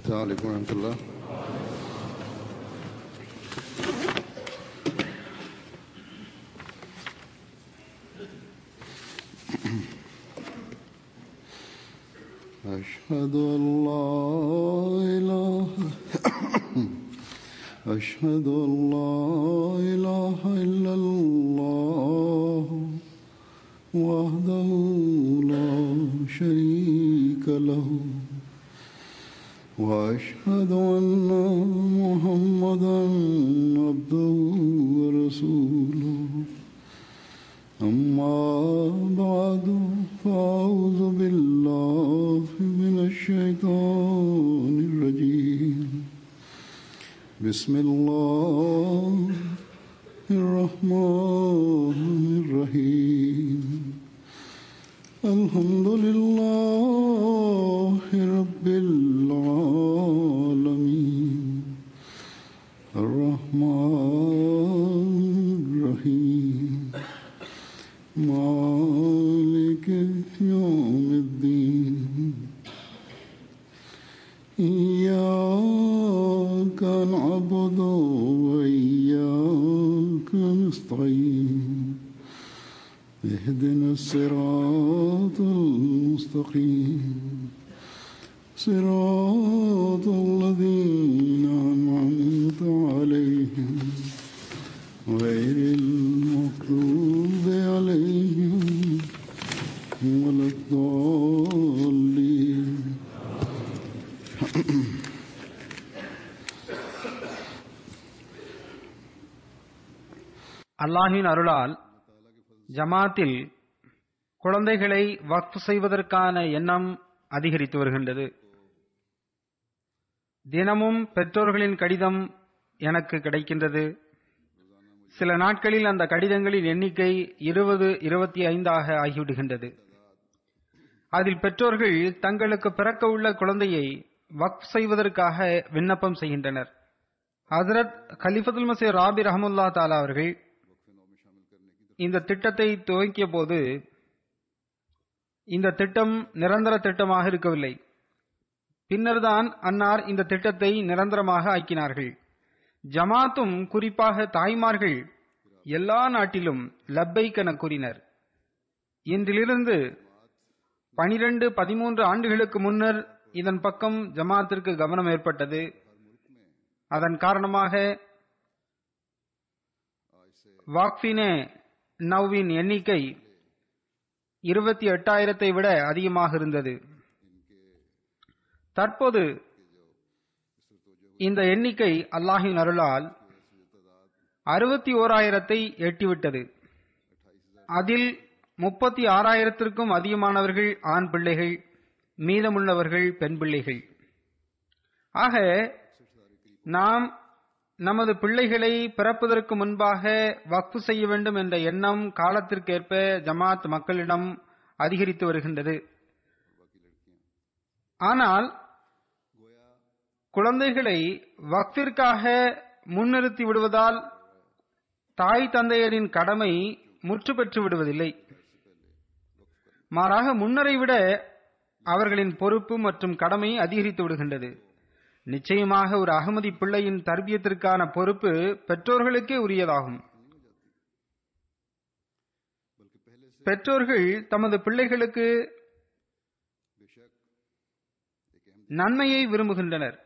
السلام عليكم ورحمة الله أشهد أن لا إله أشهد أن لا إله إلا الله وحده لا شريك له وأشهد أن محمدا عبده ورسوله أما بعد فأعوذ بالله من الشيطان الرجيم بسم الله الرحمن الرحيم الحمد لله رب العالمين الرحمن الرحيم مالك يوم الدين إياك نعبد وإياك نستعين اهدنا الصراط المستقيم صراط الذين أنعمت عليهم غير المغضوب عليهم ولا الضالين அல்லாஹின் அருளால் ஜமாத்தில் குழந்தைகளை வக்ஃப் செய்வதற்கான எண்ணம் அதிகரித்து வருகின்றது தினமும் பெற்றோர்களின் கடிதம் எனக்கு கிடைக்கின்றது சில நாட்களில் அந்த கடிதங்களின் எண்ணிக்கை இருபது இருபத்தி ஐந்தாக ஆகிவிடுகின்றது அதில் பெற்றோர்கள் தங்களுக்கு பிறக்க உள்ள குழந்தையை வக்ஃப் செய்வதற்காக விண்ணப்பம் செய்கின்றனர் ஹசரத் கலிஃபத்துல் மசீ ராபி ரஹமுல்லா தாலா அவர்கள் இந்த திட்டத்தை துவக்கிய போது இந்த திட்டம் நிரந்தர திட்டமாக இருக்கவில்லை பின்னர்தான் அன்னார் இந்த திட்டத்தை நிரந்தரமாக ஆக்கினார்கள் ஜமாத்தும் குறிப்பாக தாய்மார்கள் எல்லா நாட்டிலும் லப்பைக் என கூறினர் இன்றிலிருந்து பனிரெண்டு பதிமூன்று ஆண்டுகளுக்கு முன்னர் இதன் பக்கம் ஜமாத்திற்கு கவனம் ஏற்பட்டது அதன் காரணமாக வாக்ஃபினே நவ்வின் எண்ணிக்கை இருபத்தி எட்டாயிரத்தை விட அதிகமாக இருந்தது தற்போது இந்த எண்ணிக்கை அல்லாஹின் அருளால் அறுபத்தி ஓராயிரத்தை எட்டிவிட்டது அதில் முப்பத்தி ஆறாயிரத்திற்கும் அதிகமானவர்கள் ஆண் பிள்ளைகள் மீதமுள்ளவர்கள் பெண் பிள்ளைகள் ஆக நாம் நமது பிள்ளைகளை பிறப்பதற்கு முன்பாக வக்ஃபு செய்ய வேண்டும் என்ற எண்ணம் காலத்திற்கேற்ப ஜமாத் மக்களிடம் அதிகரித்து வருகின்றது ஆனால் குழந்தைகளை வக்ஃபிற்காக முன்னிறுத்தி விடுவதால் தாய் தந்தையரின் கடமை முற்று பெற்று விடுவதில்லை மாறாக முன்னரை விட அவர்களின் பொறுப்பு மற்றும் கடமை அதிகரித்து விடுகின்றது நிச்சயமாக ஒரு அகமதி பிள்ளையின் தர்பியத்திற்கான பொறுப்பு பெற்றோர்களுக்கே உரியதாகும் பெற்றோர்கள் தமது பிள்ளைகளுக்கு நன்மையை விரும்புகின்றனர்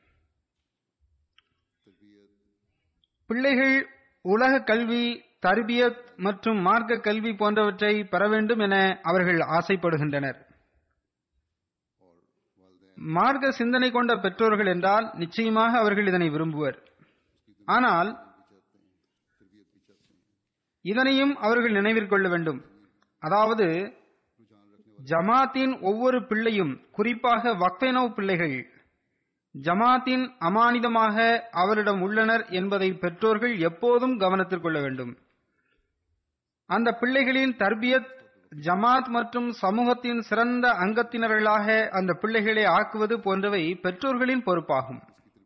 பிள்ளைகள் உலக கல்வி தர்பியத் மற்றும் மார்க்க கல்வி போன்றவற்றை பெற வேண்டும் என அவர்கள் ஆசைப்படுகின்றனர் மார்க்க சிந்தனை கொண்ட பெற்றோர்கள் என்றால் நிச்சயமாக அவர்கள் இதனை விரும்புவர் ஆனால் இதனையும் அவர்கள் நினைவிற்கொள்ள வேண்டும் அதாவது ஜமாத்தின் ஒவ்வொரு பிள்ளையும் குறிப்பாக வக்ஃபெனோ பிள்ளைகள் ஜமாத்தின் அமானிதமாக அவரிடம் உள்ளனர் என்பதை பெற்றோர்கள் எப்போதும் கவனத்தில் கொள்ள வேண்டும் அந்த பிள்ளைகளின் தர்பியத் ஜமாத் மற்றும் சமூகத்தின் சிறந்த அங்கத்தினர்களாக அந்த பிள்ளைகளை ஆக்குவது போன்றவை பெற்றோர்களின் பொறுப்பாகும்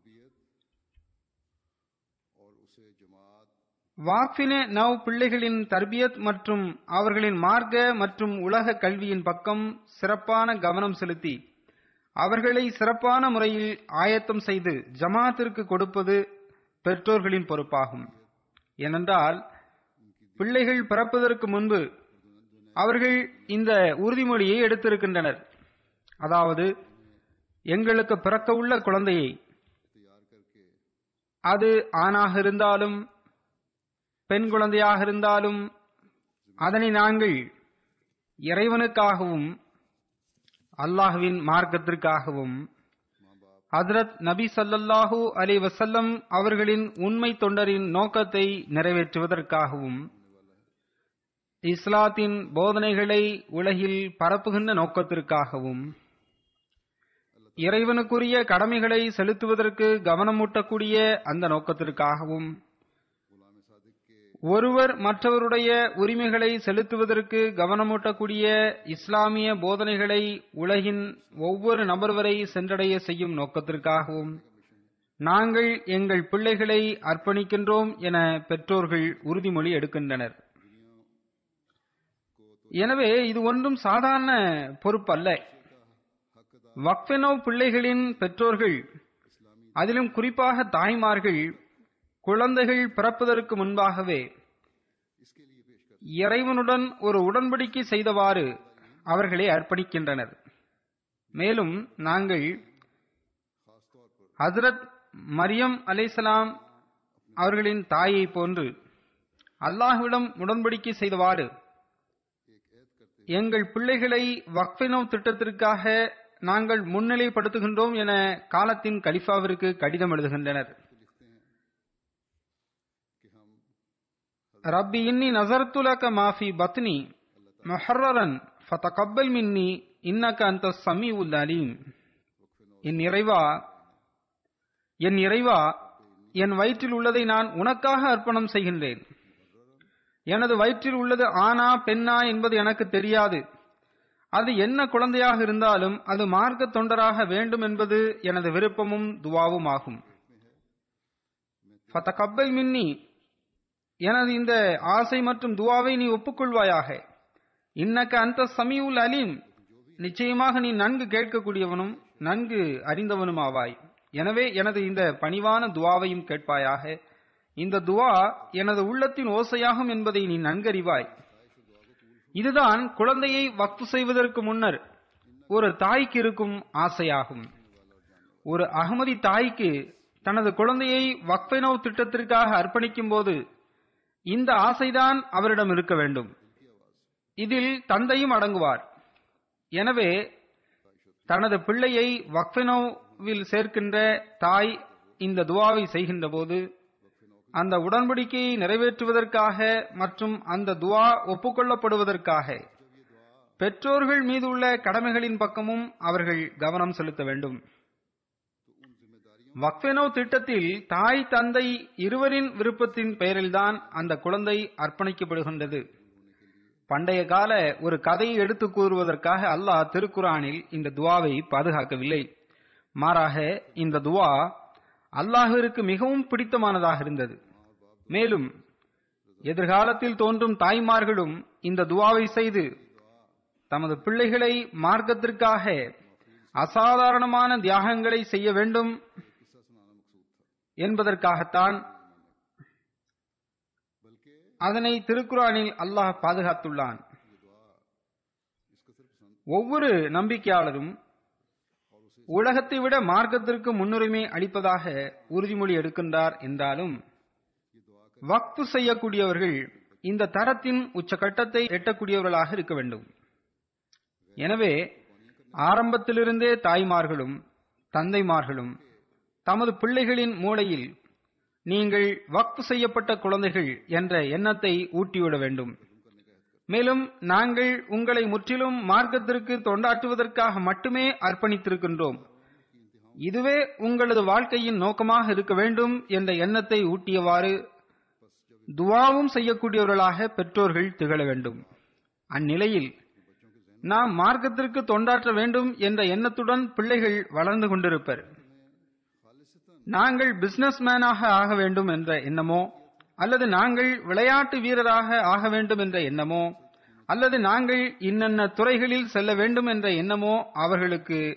வாக்ஃபினே நவ் பிள்ளைகளின் தர்பியத் மற்றும் அவர்களின் மார்க்க மற்றும் உலக கல்வியின் பக்கம் சிறப்பான கவனம் செலுத்தி அவர்களை சிறப்பான முறையில் ஆயத்தம் செய்து ஜமாத்திற்கு கொடுப்பது பெற்றோர்களின் பொறுப்பாகும் ஏனென்றால் பிள்ளைகள் பிறப்பதற்கு முன்பு அவர்கள் இந்த உறுதிமொழியை எடுத்திருக்கின்றனர் அதாவது எங்களுக்கு பிறக்க உள்ள குழந்தையை அது ஆணாக இருந்தாலும் பெண் குழந்தையாக இருந்தாலும் அதனை நாங்கள் இறைவனுக்காகவும் அல்லாஹுவின் மார்க்கத்திற்காகவும் ஹஜ்ரத் நபி ஸல்லல்லாஹு அலைஹி வஸல்லம் அவர்களின் உண்மை தொண்டரின் நோக்கத்தை நிறைவேற்றுவதற்காகவும் இஸ்லாத்தின் போதனைகளை உலகில் பரப்புகின்ற நோக்கத்திற்காகவும் இறைவனுக்குரிய கடமைகளை செலுத்துவதற்கு கவனமூட்டக்கூடிய அந்த நோக்கத்திற்காகவும் ஒருவர் மற்றவருடைய உரிமைகளை செலுத்துவதற்கு கவனமூட்டக்கூடிய இஸ்லாமிய போதனைகளை உலகின் ஒவ்வொரு நபர் வரை சென்றடைய செய்யும் நோக்கத்திற்காகவும் நாங்கள் எங்கள் பிள்ளைகளை அர்ப்பணிக்கின்றோம் என பெற்றோர்கள் உறுதிமொழி எடுக்கின்றனர் எனவே இது ஒன்றும் சாதாரண பொறுப்பல்ல வக்ஃபெனோ பிள்ளைகளின் பெற்றோர்கள் அதிலும் குறிப்பாக தாய்மார்கள் குழந்தைகள் பிறப்பதற்கு முன்பாகவே இறைவனுடன் ஒரு உடன்படிக்கை செய்தவாறு அவர்களை அர்ப்பணிக்கின்றனர் மேலும் நாங்கள் ஹசரத் மரியம் அலைசலாம் அவர்களின் தாயை போன்று அல்லாஹ்விடம் உடன்படிக்கை செய்தவாறு எங்கள் பிள்ளைகளை வக்ஃபினோ திட்டத்திற்காக நாங்கள் முன்னிலைப்படுத்துகின்றோம் என காலத்தின் கலிஃபாவிற்கு கடிதம் எழுதுகின்றனர் ரப்பி இன்னி நசர்த்து லக மாஃபி பத்னி முஹர்ரரன் ஃபதகப்பல் மின்னி இன்னக அந்த சமீ உல் அலீம் என் இறைவா என் இறைவா என் வயிற்றில் உள்ளதை நான் உனக்காக அர்ப்பணம் செய்கின்றேன் எனது வயிற்றில் உள்ளது ஆணா பெண்ணா என்பது எனக்கு தெரியாது அது என்ன குழந்தையாக இருந்தாலும் அது மார்க்க தொண்டராக வேண்டும் என்பது எனது விருப்பமும் துவாவும் ஆகும் ஃபதகப்பல் மின்னி எனது இந்த ஆசை மற்றும் துவாவை நீ ஒப்புக்கொள்வாயாக இன்னக்க அந்த சமியுல் அலீம் நிச்சயமாக நீ நன்கு கேட்கக்கூடியவனும் நன்கு அறிந்தவனும் ஆவாய் எனவே எனது இந்த பணிவான துவாவையும் கேட்பாயாக இந்த துவா எனது உள்ளத்தின் ஓசையாகும் என்பதை நீ நன்கறிவாய் இதுதான் குழந்தையை வக்ஃபு செய்வதற்கு முன்னர் ஒரு தாய்க்கு இருக்கும் ஆசையாகும் ஒரு அகமதி தாய்க்கு தனது குழந்தையை வக்ஃபெனோ திட்டத்திற்காக அர்ப்பணிக்கும் போது இந்த ஆசைதான் அவரிடம் இருக்க வேண்டும் இதில் தந்தையும் அடங்குவார் எனவே தனது பிள்ளையை வக்ஃபெனோவில் சேர்க்கின்ற தாய் இந்த துவாவை செய்கின்ற போது அந்த உடன்படிக்கையை நிறைவேற்றுவதற்காக மற்றும் அந்த துவா ஒப்புக்கொள்ளப்படுவதற்காக பெற்றோர்கள் மீது உள்ள கடமைகளின் பக்கமும் அவர்கள் கவனம் செலுத்த வேண்டும் வக்ஃபெனோ திட்டத்தில் தாய் தந்தை இருவரின் விருப்பத்தின் பெயரில்தான் அந்த குழந்தை அர்ப்பணிக்கப்படுகின்றது பண்டைய கால ஒரு கதையை எடுத்துக் கூறுவதற்காக அல்லாஹ் திருக்குரானில் இந்த துவாவை பாதுகாக்கவில்லை மாறாக இந்த துவா அல்லாஹிற்கு மிகவும் பிடித்தமானதாக இருந்தது மேலும் எதிர்காலத்தில் தோன்றும் தாய்மார்களும் இந்த துவாவை செய்து தமது பிள்ளைகளை மார்க்கத்திற்காக அசாதாரணமான தியாகங்களை செய்ய வேண்டும் என்பதற்காகத்தான் அதனை திருக்குறானில் அல்லாஹ் பாதுகாத்துள்ளான் ஒவ்வொரு நம்பிக்கையாளரும் உலகத்தை விட மார்க்கத்திற்கு முன்னுரிமை அளிப்பதாக உறுதிமொழி எடுக்கின்றார் என்றாலும் வக்ஃபு செய்யக்கூடியவர்கள் இந்த தரத்தின் உச்சகட்டத்தை எட்டக்கூடியவர்களாக இருக்க வேண்டும் எனவே ஆரம்பத்திலிருந்தே தாய்மார்களும் தந்தைமார்களும் தமது பிள்ளைகளின் மூளையில் நீங்கள் வக்ஃபு செய்யப்பட்ட குழந்தைகள் என்ற எண்ணத்தை ஊட்டிவிட வேண்டும் மேலும் நாங்கள் உங்களை முற்றிலும் மார்க்கத்திற்கு தொண்டாற்றுவதற்காக மட்டுமே அர்ப்பணித்திருக்கின்றோம் இதுவே உங்களது வாழ்க்கையின் நோக்கமாக இருக்க வேண்டும் என்ற எண்ணத்தை ஊட்டியவாறு துவாவும் செய்யக்கூடியவர்களாக பெற்றோர்கள் திகழ வேண்டும் அந்நிலையில் நாம் மார்க்கத்திற்கு தொண்டாற்ற வேண்டும் என்ற எண்ணத்துடன் பிள்ளைகள் வளர்ந்து கொண்டிருப்பர் நாங்கள் பிசினஸ் மேனாக ஆக வேண்டும் என்ற எண்ணமோ அல்லது நாங்கள் விளையாட்டு வீரராக ஆக வேண்டும் என்ற எண்ணமோ அல்லது நாங்கள் இன்னென்ன துறைகளில் செல்ல வேண்டும் என்ற எண்ணமோ அவர்களுக்கு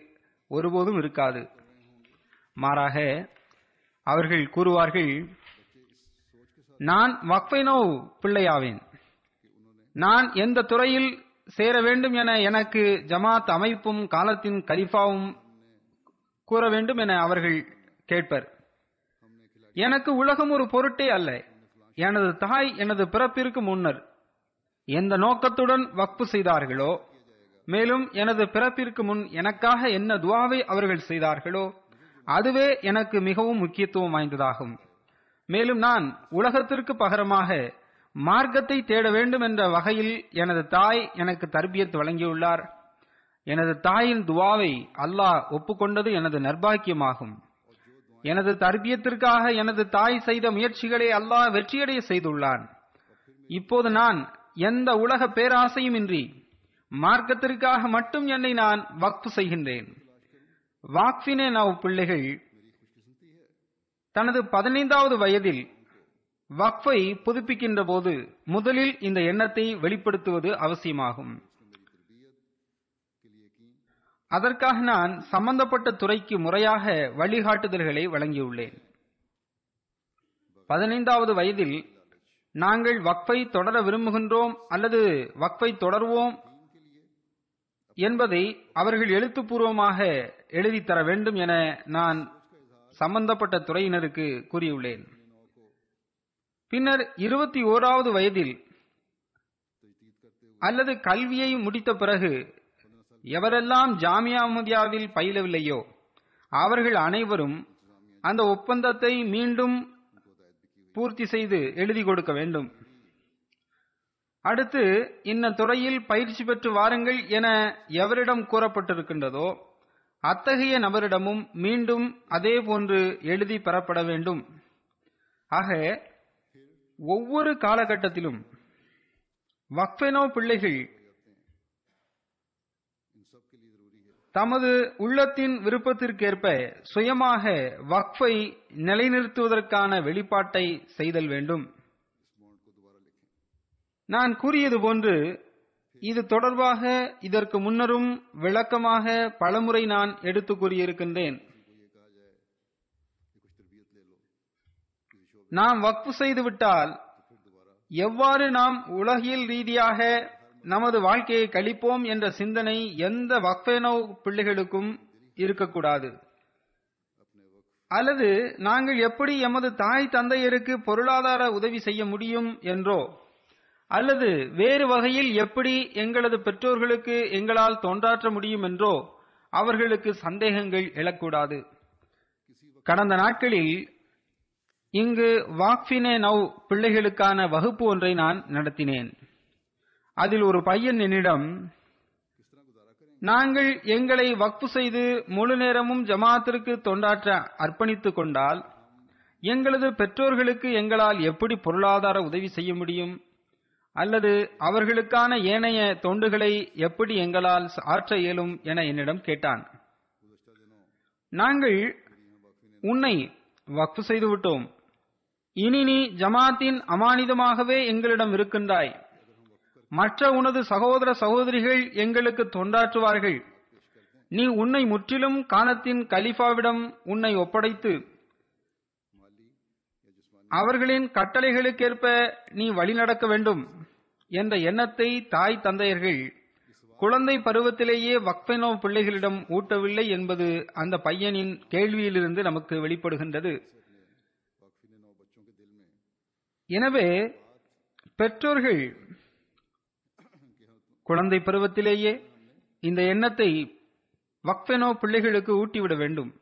ஒருபோதும் இருக்காது மாறாக அவர்கள் கூறுவார்கள் நான் வக்ஃபைனோ பிள்ளையாவேன் நான் எந்த துறையில் சேர வேண்டும் என எனக்கு ஜமாத் அமைப்பும் காலத்தின் கலிஃபாவும் கூற வேண்டும் என அவர்கள் கேட்பர் எனக்கு உலகம் ஒரு பொருட்டே அல்ல எனது தாய் எனது பிறப்பிற்கு முன்னர் எந்த நோக்கத்துடன் வக்பு செய்தார்களோ மேலும் எனது பிறப்பிற்கு முன் எனக்காக என்ன துவாவை அவர்கள் செய்தார்களோ அதுவே எனக்கு மிகவும் முக்கியத்துவம் வாய்ந்ததாகும் மேலும் நான் உலகத்திற்கு பகரமாக மார்க்கத்தை தேட வேண்டும் என்ற வகையில் எனது தாய் எனக்கு தர்பியத் வழங்கியுள்ளார் எனது தாயின் துவாவை அல்லாஹ் ஒப்புக்கொண்டது எனது நர்பாக்கியமாகும் எனது தர்பியத்திற்காக எனது தாய் செய்த முயற்சிகளை அல்லாஹ் வெற்றியடைய செய்துள்ளான் இப்போது நான் எந்த உலக பேராசையும் இன்றி மார்க்கத்திற்காக மட்டும் என்னை நான் வக்ஃபு செய்கின்றேன் வாக்ஃபினே நவ் பிள்ளைகள் தனது பதினைந்தாவது வயதில் வக்ஃபை புதுப்பிக்கின்ற போது முதலில் இந்த எண்ணத்தை வெளிப்படுத்துவது அவசியமாகும் அதற்காக நான் சம்பந்தப்பட்ட துறைக்கு முறையாக வழிகாட்டுதல்களை வழங்கியுள்ளேன் பதினைந்தாவது வயதில் நாங்கள் வக்ஃபை தொடர விரும்புகின்றோம் அல்லது வக்ஃபை தொடர்வோம் என்பதை அவர்கள் எழுத்துப்பூர்வமாக எழுதி தர வேண்டும் என நான் சம்பந்தப்பட்ட துறையினருக்கு கூறியுள்ளேன் பின்னர் இருபத்தி ஓராவது வயதில் அல்லது கல்வியை முடித்த பிறகு எவரெல்லாம் ஜாமியா அஹ்மதியாவில் பயிலவில்லையோ அவர்கள் அனைவரும் அந்த ஒப்பந்தத்தை மீண்டும் பூர்த்தி செய்து எழுதி கொடுக்க வேண்டும் அடுத்து இன்ன துறையில் பயிற்சி பெற்று வாருங்கள் என எவரிடம் கூறப்பட்டிருக்கின்றதோ அத்தகைய நபரிடமும் மீண்டும் அதே போன்று எழுதி பெறப்பட வேண்டும் ஆக ஒவ்வொரு காலகட்டத்திலும் வக்ஃபெனோ பிள்ளைகள் தமது உள்ளத்தின் விருப்பத்திற்கேற்ப சுயமாக வக்ஃபை நிலைநிறுத்துவதற்கான வெளிப்பாட்டை செய்தல் வேண்டும் நான் கூறியது போன்று இது தொடர்பாக இதற்கு முன்னரும் விளக்கமாக பலமுறை நான் எடுத்து கூறியிருக்கின்றேன் நாம் வக்ஃபு செய்துவிட்டால் எவ்வாறு நாம் உலகியல் ரீதியாக நமது வாழ்க்கையை கழிப்போம் என்ற சிந்தனை எந்த வக்ஃபேனோ பிள்ளைகளுக்கும் இருக்கக்கூடாது அல்லது நாங்கள் எப்படி எமது தாய் தந்தையருக்கு பொருளாதார உதவி செய்ய முடியும் என்றோ அல்லது வேறு வகையில் எப்படி எங்களது பெற்றோர்களுக்கு எங்களால் தோன்றாற்ற முடியும் என்றோ அவர்களுக்கு சந்தேகங்கள் எழக்கூடாது கடந்த நாட்களில் இங்கு வாக்ஃபினே நவ் பிள்ளைகளுக்கான வகுப்பு ஒன்றை நான் நடத்தினேன் அதில் ஒரு பையன் என்னிடம் நாங்கள் எங்களை வக்ஃபு செய்து முழு நேரமும் ஜமாத்திற்கு தொண்டாற்ற அர்ப்பணித்துக் கொண்டால் எங்களது பெற்றோர்களுக்கு எங்களால் எப்படி பொருளாதார உதவி செய்ய முடியும் அல்லது அவர்களுக்கான ஏனைய தொண்டுகளை எப்படி எங்களால் ஆற்ற இயலும் என என்னிடம் கேட்டான் நாங்கள் உன்னை வக்ஃபு செய்து விட்டோம் இனி நீ ஜமாத்தின் அமானிதமாகவே எங்களிடம் இருக்கின்றாய் மற்ற உனது சகோதர சகோதரிகள் எங்களுக்கு தொண்டாற்றுவார்கள் நீ உன்னை முற்றிலும் காலத்தின் கலிஃபாவிடம் உன்னை ஒப்படைத்து அவர்களின் கட்டளைகளுக்கேற்ப நீ வழிநடக்க வேண்டும் என்ற எண்ணத்தை தாய் தந்தையர்கள் குழந்தை பருவத்திலேயே வக்ஃபெனோ பிள்ளைகளிடம் ஊட்டவில்லை என்பது அந்த பையனின் கேள்வியிலிருந்து நமக்கு வெளிப்படுகின்றது எனவே பெற்றோர்கள் குழந்தை பருவத்திலேயே இந்த எண்ணத்தை வக்ஃபெனோ பிள்ளைகளுக்கு ஊட்டிவிட வேண்டும்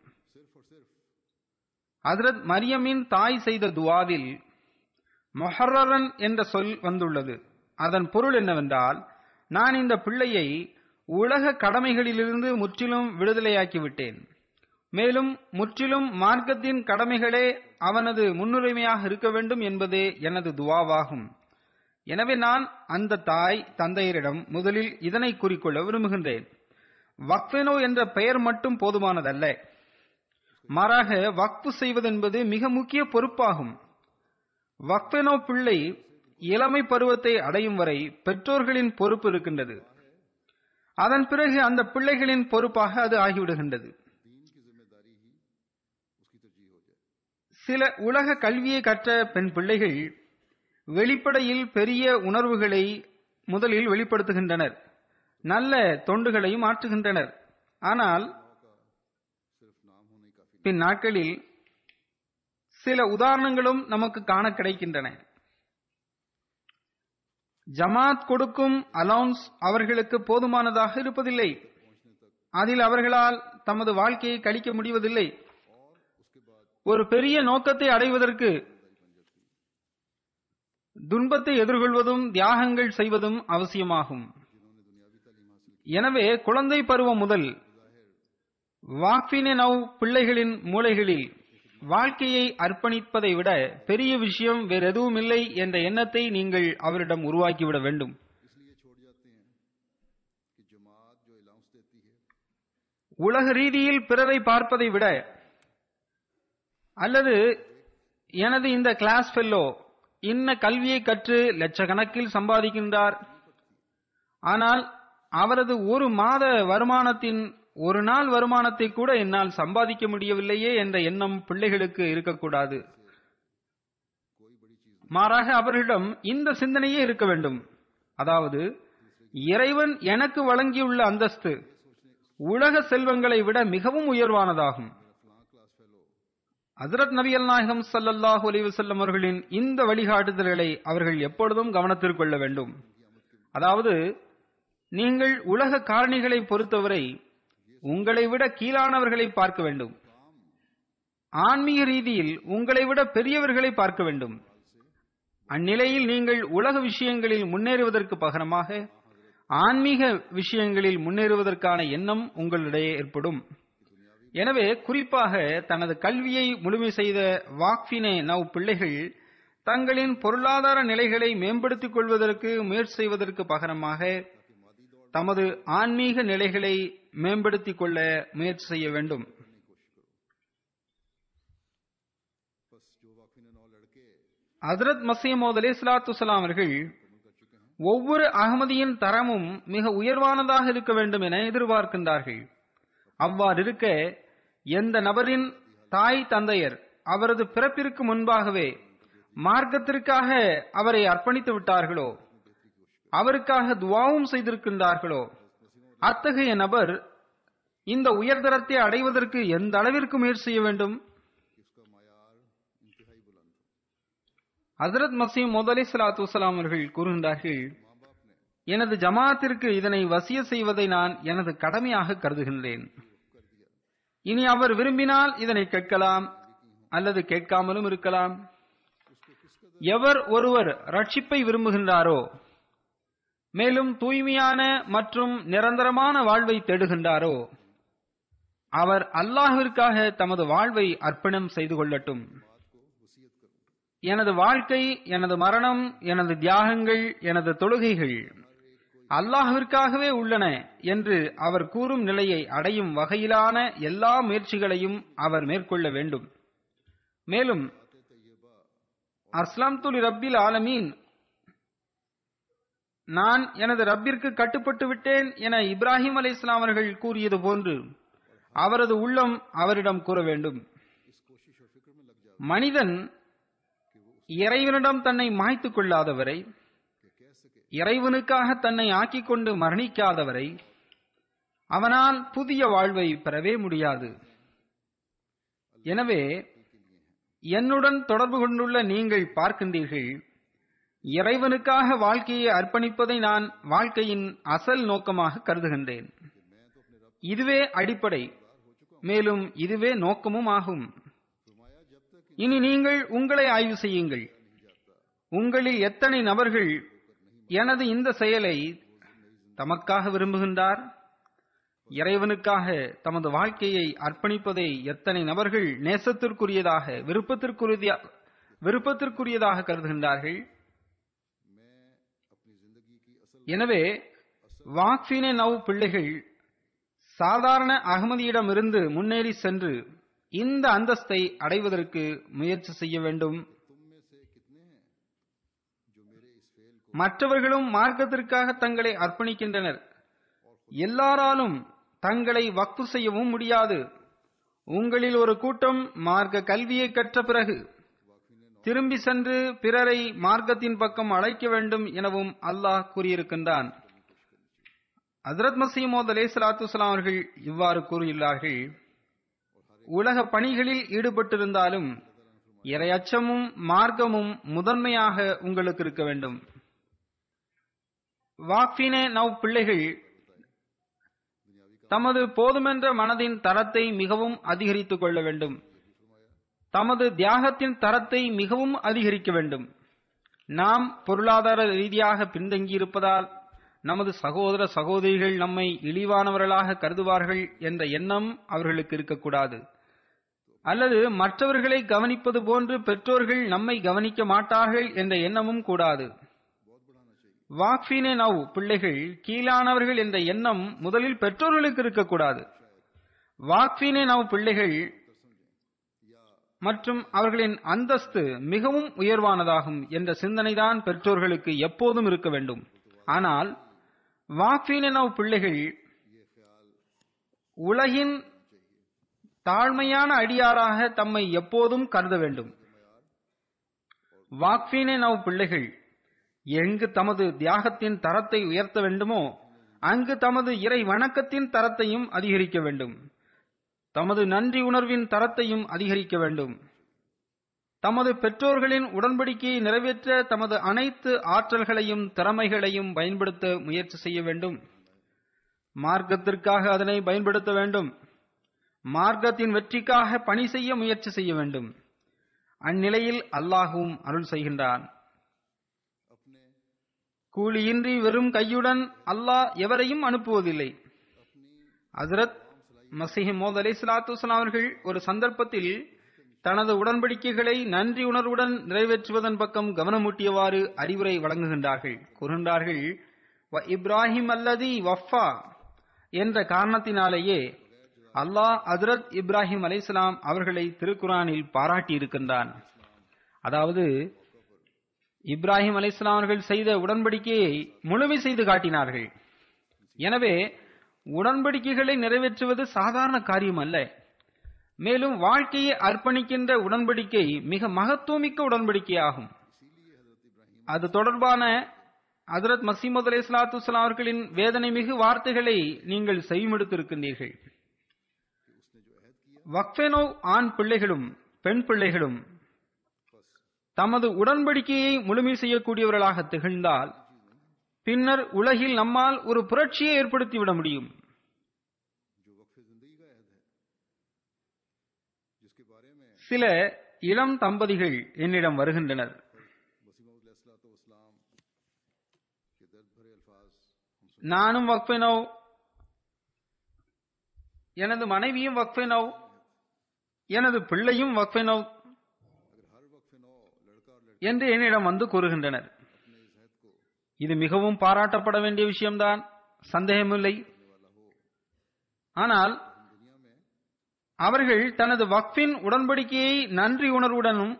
ஹதரத் மரியமின் தாய் செய்த துவாவில் மொஹர்ரன் என்ற சொல் வந்துள்ளது அதன் பொருள் என்னவென்றால் நான் இந்த பிள்ளையை உலக கடமைகளிலிருந்து முற்றிலும் விடுதலையாக்கி விட்டேன் மேலும் முற்றிலும் மார்க்கத்தின் கடமைகளே அவனது முன்னுரிமையாக இருக்க வேண்டும் என்பதே எனது துவாவாகும் எனவே நான் அந்த தாய் தந்தையரிடம் முதலில் இதனை கூறிக்கொள்ள விரும்புகின்றேன் வக்ஃபெனோ என்ற பெயர் மட்டும் போதுமானதல்ல மாறாக வக்ஃபு செய்வதென்பது மிக முக்கிய பொறுப்பாகும் வக்ஃபெனோ பிள்ளை இளமை பருவத்தை அடையும் வரை பெற்றோர்களின் பொறுப்பு இருக்கின்றது அதன் பிறகு அந்த பிள்ளைகளின் பொறுப்பாக அது ஆகிவிடுகின்றது சில உலக கல்வியை கற்ற பெண் பிள்ளைகள் வெளிப்படையில் பெரிய உணர்வுகளை முதலில் வெளிப்படுத்துகின்றனர் நல்ல தொண்டுகளையும் ஆற்றுகின்றனர் ஆனால் பின் நாட்களில் சில உதாரணங்களும் நமக்கு காண கிடைக்கின்றன ஜமாத் கொடுக்கும் அலவுன்ஸ் அவர்களுக்கு போதுமானதாக இருப்பதில்லை அதில் அவர்களால் தமது வாழ்க்கையை கழிக்க முடிவதில்லை ஒரு பெரிய நோக்கத்தை அடைவதற்கு துன்பத்தை எதிர்கொள்வதும் தியாகங்கள் செய்வதும் அவசியமாகும் எனவே குழந்தை பருவம் முதல் வாக்பினே நவ் பிள்ளைகளின் மூளைகளில் வாழ்க்கையை அர்ப்பணிப்பதை விட பெரிய விஷயம் வேற எதுவும் இல்லை என்ற எண்ணத்தை நீங்கள் அவரிடம் உருவாக்கிவிட வேண்டும் உலக ரீதியில் பிறரை பார்ப்பதை விட அல்லது எனது இந்த கிளாஸ் ஃபெல்லோ இன்ன கல்வியை கற்று லட்சக்கணக்கில் சம்பாதிக்கின்றார் ஆனால் அவரது ஒரு மாத வருமானத்தின் ஒரு நாள் வருமானத்தை கூட என்னால் சம்பாதிக்க முடியவில்லையே என்ற எண்ணம் பிள்ளைகளுக்கு இருக்கக்கூடாது மாறாக அவர்களிடம் இந்த சிந்தனையே இருக்க வேண்டும் அதாவது இறைவன் எனக்கு வழங்கியுள்ள அந்தஸ்து உலக செல்வங்களை விட மிகவும் உயர்வானதாகும் ஹசரத் நபி அல் நாயகம் சல்லல்லாஹு அலைஹி வஸல்லம் அவர்களின் இந்த வழிகாட்டுதல்களை அவர்கள் எப்பொழுதும் கவனத்தில் கொள்ள வேண்டும் அதாவது நீங்கள் உலக காரணிகளை பொறுத்தவரை உங்களை விட கீழானவர்களை பார்க்க வேண்டும் ஆன்மீக ரீதியில் உங்களை விட பெரியவர்களை பார்க்க வேண்டும் அந்நிலையில் நீங்கள் உலக விஷயங்களில் முன்னேறுவதற்கு பகரமாக ஆன்மீக விஷயங்களில் முன்னேறுவதற்கான எண்ணம் உங்களிடையே ஏற்படும் எனவே குறிப்பாக தனது கல்வியை முழுமை செய்த வாக்பினே நவ் பிள்ளைகள் தங்களின் பொருளாதார நிலைகளை மேம்படுத்திக் கொள்வதற்கு முயற்சி செய்வதற்கு பகரமாக தமது ஆன்மீக நிலைகளை மேம்படுத்திக் கொள்ள முயற்சி செய்ய வேண்டும் ஹசரத் மசீமோத் அலி சலாத்து அவர்கள் ஒவ்வொரு அகமதியின் தரமும் மிக உயர்வானதாக இருக்க வேண்டும் என எதிர்பார்க்கின்றார்கள் அவ்வாறு இருக்க எந்த நபரின் தாய் தந்தையர் அவரது பிறப்பிற்கு முன்பாகவே மார்க்கத்திற்காக அவரை அர்ப்பணித்து விட்டார்களோ அவருக்காக துவாவும் செய்திருக்கின்றார்களோ அத்தகைய நபர் இந்த உயர்தரத்தை அடைவதற்கு எந்த அளவிற்கு முயற்சி செய்ய வேண்டும் ஹசரத் மசீம் முதலி சலாத்து வலாம் அவர்கள் கூறுகின்றார்கள் எனது ஜமாத்திற்கு இதனை வசிய செய்வதை நான் எனது கடமையாக கருதுகின்றேன் இனி அவர் விரும்பினால் இதனை கேட்கலாம் அல்லது கேட்காமலும் இருக்கலாம் எவர் ஒருவர் ரட்சிப்பை விரும்புகின்றாரோ மேலும் தூய்மையான மற்றும் நிரந்தரமான வாழ்வை தேடுகின்றாரோ அவர் அல்லாஹிற்காக தமது வாழ்வை அர்ப்பணம் செய்து கொள்ளட்டும் எனது வாழ்க்கை எனது மரணம் எனது தியாகங்கள் எனது தொழுகைகள் அல்லாஹிற்காகவே உள்ளன என்று அவர் கூறும் நிலையை அடையும் வகையிலான எல்லா முயற்சிகளையும் அவர் மேற்கொள்ள வேண்டும் மேலும் அஸ்லாம் துலி ரப்பில் ஆலமீன் நான் எனது ரப்பிற்கு கட்டுப்பட்டு விட்டேன் என இப்ராஹிம் அலி இஸ்லாம் அவர்கள் கூறியது போன்று அவரது உள்ளம் அவரிடம் கூற வேண்டும் மனிதன் இறைவனிடம் தன்னை மாய்த்துக் கொள்ளாதவரை இறைவனுக்காக தன்னை ஆக்கிக் கொண்டு மரணிக்காதவரை அவனால் புதிய வாழ்வை பெறவே முடியாது எனவே என்னுடன் தொடர்பு கொண்டுள்ள நீங்கள் பார்க்கின்றீர்கள் இறைவனுக்காக வாழ்க்கையை அர்ப்பணிப்பதை நான் வாழ்க்கையின் அசல் நோக்கமாக கருதுகின்றேன் இதுவே அடிப்படை மேலும் இதுவே நோக்கமும் ஆகும் இனி நீங்கள் உங்களை ஆய்வு செய்யுங்கள் உங்களில் எத்தனை நபர்கள் எனது இந்த செயலை தமக்காக விரும்புகின்றார் இறைவனுக்காக தமது வாழ்க்கையை அர்ப்பணிப்பதை எத்தனை நபர்கள் நேசத்திற்குரியதாக விருப்பத்திற்குரிய விருப்பத்திற்குரியதாக கருதுகின்றார்கள் எனவே வாக்ஃபினே நவ் பிள்ளைகள் சாதாரண அகமதியிடமிருந்து முன்னேறி சென்று இந்த அந்தஸ்தை அடைவதற்கு முயற்சி செய்ய வேண்டும் மற்றவர்களும் மார்க்கத்திற்காக தங்களை அர்ப்பணிக்கின்றனர் எல்லாராலும் தங்களை வக்ஃபு செய்யவும் முடியாது உங்களில் ஒரு கூட்டம் மார்க்க கல்வியை கற்ற பிறகு திரும்பி சென்று பிறரை மார்க்கத்தின் பக்கம் அழைக்க வேண்டும் எனவும் அல்லாஹ் கூறியிருக்கின்றான் ஹஜரத் மசீமோத் அலே சலாத்து அவர்கள் இவ்வாறு கூறியுள்ளார்கள் உலக பணிகளில் ஈடுபட்டிருந்தாலும் இரையச்சமும் மார்க்கமும் முதன்மையாக உங்களுக்கு இருக்க வேண்டும் வாக்பினே நவ் பிள்ளைகள் தமது போதுமென்ற மனதின் தரத்தை மிகவும் அதிகரித்துக் கொள்ள வேண்டும் தமது தியாகத்தின் தரத்தை மிகவும் அதிகரிக்க வேண்டும் நாம் பொருளாதார ரீதியாக பின்தங்கியிருப்பதால் நமது சகோதர சகோதரிகள் நம்மை இழிவானவர்களாக கருதுவார்கள் என்ற எண்ணம் அவர்களுக்கு இருக்கக்கூடாது அல்லது மற்றவர்களை கவனிப்பது போன்று பெற்றோர்கள் நம்மை கவனிக்க மாட்டார்கள் என்ற எண்ணமும் கூடாது வாக்ஃபினே நவ் பிள்ளைகள் கீழானவர்கள் என்ற எண்ணம் முதலில் பெற்றோர்களுக்கு இருக்கக்கூடாது வாக்ஃபினே நவ் பிள்ளைகள் மற்றும் அவர்களின் அந்தஸ்து மிகவும் உயர்வானதாகும் என்ற சிந்தனைதான் பெற்றோர்களுக்கு எப்போதும் இருக்க வேண்டும் ஆனால் வாக்ஃபினே நவ் பிள்ளைகள் உலகின் தாழ்மையான அடியாராக தம்மை எப்போதும் கருத வேண்டும் வாக்ஃபினே நவ் பிள்ளைகள் எங்கு தமது தியாகத்தின் தரத்தை உயர்த்த வேண்டுமோ அங்கு தமது இறை வணக்கத்தின் தரத்தையும் அதிகரிக்க வேண்டும் தமது நன்றி உணர்வின் தரத்தையும் அதிகரிக்க வேண்டும் தமது பெற்றோர்களின் உடன்படிக்கையை நிறைவேற்ற தமது அனைத்து ஆற்றல்களையும் திறமைகளையும் பயன்படுத்த முயற்சி செய்ய வேண்டும் மார்க்கத்திற்காக அதனை பயன்படுத்த வேண்டும் மார்க்கத்தின் வெற்றிக்காக பணி செய்ய முயற்சி செய்ய வேண்டும் அந்நிலையில் அல்லாஹும் அருள் செய்கின்றான் கூலியின்றி வெறும் கையுடன் அல்லாஹ் எவரையும் அனுப்புவதில்லை ஹசரத் மசிஹ் மோத் அலி சலாத்து அவர்கள் ஒரு சந்தர்ப்பத்தில் தனது உடன்படிக்கைகளை நன்றி உணர்வுடன் நிறைவேற்றுவதன் பக்கம் கவனமூட்டியவாறு அறிவுரை வழங்குகின்றார்கள் கூறுகின்றார்கள் "வ இப்ராஹிம் அல்லதி வஃபா என்ற காரணத்தினாலேயே அல்லாஹ் ஹஜரத் இப்ராஹிம் அலைஹிஸ்ஸலாம் அவர்களை திருக்குரானில் பாராட்டியிருக்கின்றான் அதாவது இப்ராஹிம் அலைஹிஸ்ஸலாம் அவர்கள் செய்த உடன்படிக்கையை முழுமை செய்து காட்டினார்கள் எனவே உடன்படிக்கைகளை நிறைவேற்றுவது சாதாரண காரியம் அல்ல மேலும் வாழ்க்கையை அர்ப்பணிக்கின்ற உடன்படிக்கை மிக மகத்துவமிக்க உடன்படிக்கையாகும் அது தொடர்பான ஹஜரத் மசீமது அலி சலாத்து அவர்களின் வேதனை மிகு வார்த்தைகளை நீங்கள் செய்மெடுத்திருக்கின்றீர்கள் வக்ஃபெனோ ஆண் பிள்ளைகளும் பெண் பிள்ளைகளும் தமது உடன்படிக்கையை முழுமை செய்யக்கூடியவர்களாக திகழ்ந்தால் பின்னர் உலகில் நம்மால் ஒரு புரட்சியை ஏற்படுத்திவிட முடியும் சில இளம் தம்பதிகள் என்னிடம் வருகின்றனர் நானும் வக்ஃபெனோ எனது மனைவியும் வக்ஃபெனோ எனது பிள்ளையும் வக்ஃபெனோ என்று என்னிடம் வந்து கூறுகின்றனர் இது மிகவும் பாராட்டப்பட வேண்டிய விஷயம்தான் சந்தேகமில்லை ஆனால் அவர்கள் தனது வக்ஃபின் உடன்படிக்கையை நன்றி உணர்வுடனும்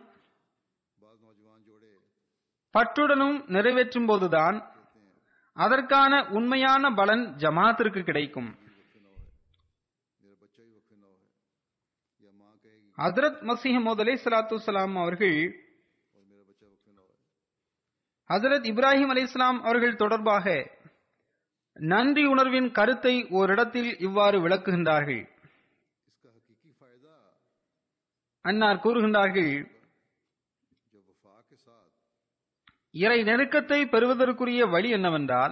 பற்றுடனும் நிறைவேற்றும் போதுதான் அதற்கான உண்மையான பலன் ஜமாத்திற்கு கிடைக்கும் ஹசரத் மசீஹ் மோத் அலை சலாத்து சலாம் அவர்கள் ஹசரத் இப்ராஹிம் அலி இஸ்லாம் அவர்கள் தொடர்பாக நன்றி உணர்வின் கருத்தை ஓரிடத்தில் இவ்வாறு விளக்குகின்றார்கள் அன்னார் கூறுகின்றார்கள் இறை நெருக்கத்தை பெறுவதற்குரிய வழி என்னவென்றால்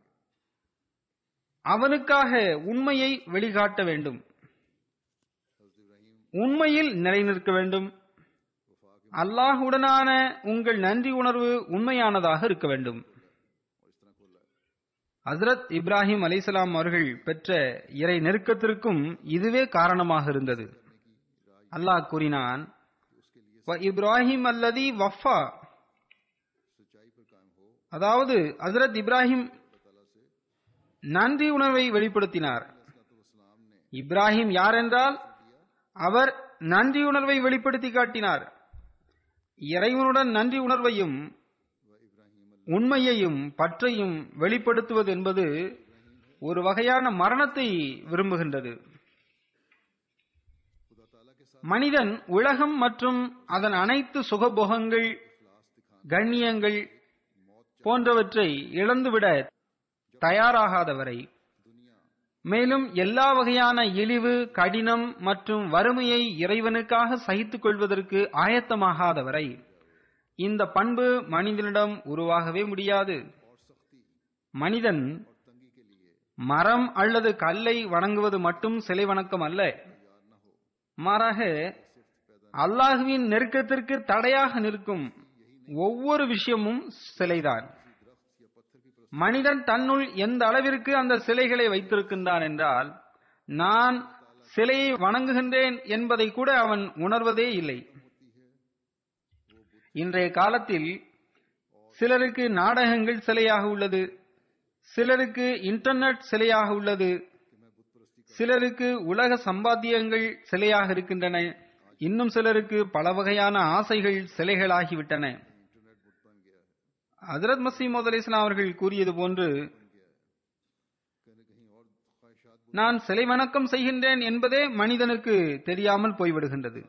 அவனுக்காக உண்மையை வெளிக்காட்ட வேண்டும் உண்மையில் நிலைநிற்க வேண்டும் அல்லாஹுடனான உங்கள் நன்றி உணர்வு உண்மையானதாக இருக்க வேண்டும் ஹசரத் இப்ராஹிம் அலிசலாம் அவர்கள் பெற்ற இறை நெருக்கத்திற்கும் இதுவே காரணமாக இருந்தது அல்லாஹ் கூறினான் இப்ராஹிம் அல்லதி வஃபா அதாவது ஹசரத் இப்ராஹிம் நன்றி உணர்வை வெளிப்படுத்தினார் இப்ராஹிம் யார் என்றால் அவர் நன்றி உணர்வை வெளிப்படுத்தி காட்டினார் இறைவனுடன் நன்றி உணர்வையும் உண்மையையும் பற்றையும் வெளிப்படுத்துவது என்பது ஒரு வகையான மரணத்தை விரும்புகின்றது மனிதன் உலகம் மற்றும் அதன் அனைத்து சுகபோகங்கள் கண்ணியங்கள் போன்றவற்றை இழந்துவிட தயாராகாதவரை மேலும் எல்லா வகையான இழிவு கடினம் மற்றும் வறுமையை இறைவனுக்காக சகித்துக் கொள்வதற்கு ஆயத்தமாகாதவரை இந்த பண்பு மனிதனிடம் உருவாகவே முடியாது மனிதன் மரம் அல்லது கல்லை வணங்குவது மட்டும் சிலை வணக்கம் அல்ல மாறாக அல்லாஹுவின் நெருக்கத்திற்கு தடையாக நிற்கும் ஒவ்வொரு விஷயமும் சிலைதான் மனிதன் தன்னுள் எந்த அளவிற்கு அந்த சிலைகளை வைத்திருக்கின்றான் என்றால் நான் சிலையை வணங்குகின்றேன் என்பதை கூட அவன் உணர்வதே இல்லை இன்றைய காலத்தில் சிலருக்கு நாடகங்கள் சிலையாக உள்ளது சிலருக்கு இன்டர்நெட் சிலையாக உள்ளது சிலருக்கு உலக சம்பாத்தியங்கள் சிலையாக இருக்கின்றன இன்னும் சிலருக்கு பல வகையான ஆசைகள் சிலைகளாகிவிட்டன ஹசரத் மசீமோத் அலி இஸ்லாம் அவர்கள் கூறியது போன்று நான் சிலை வணக்கம் செய்கின்றேன் என்பதே மனிதனுக்கு தெரியாமல் போய்விடுகின்றது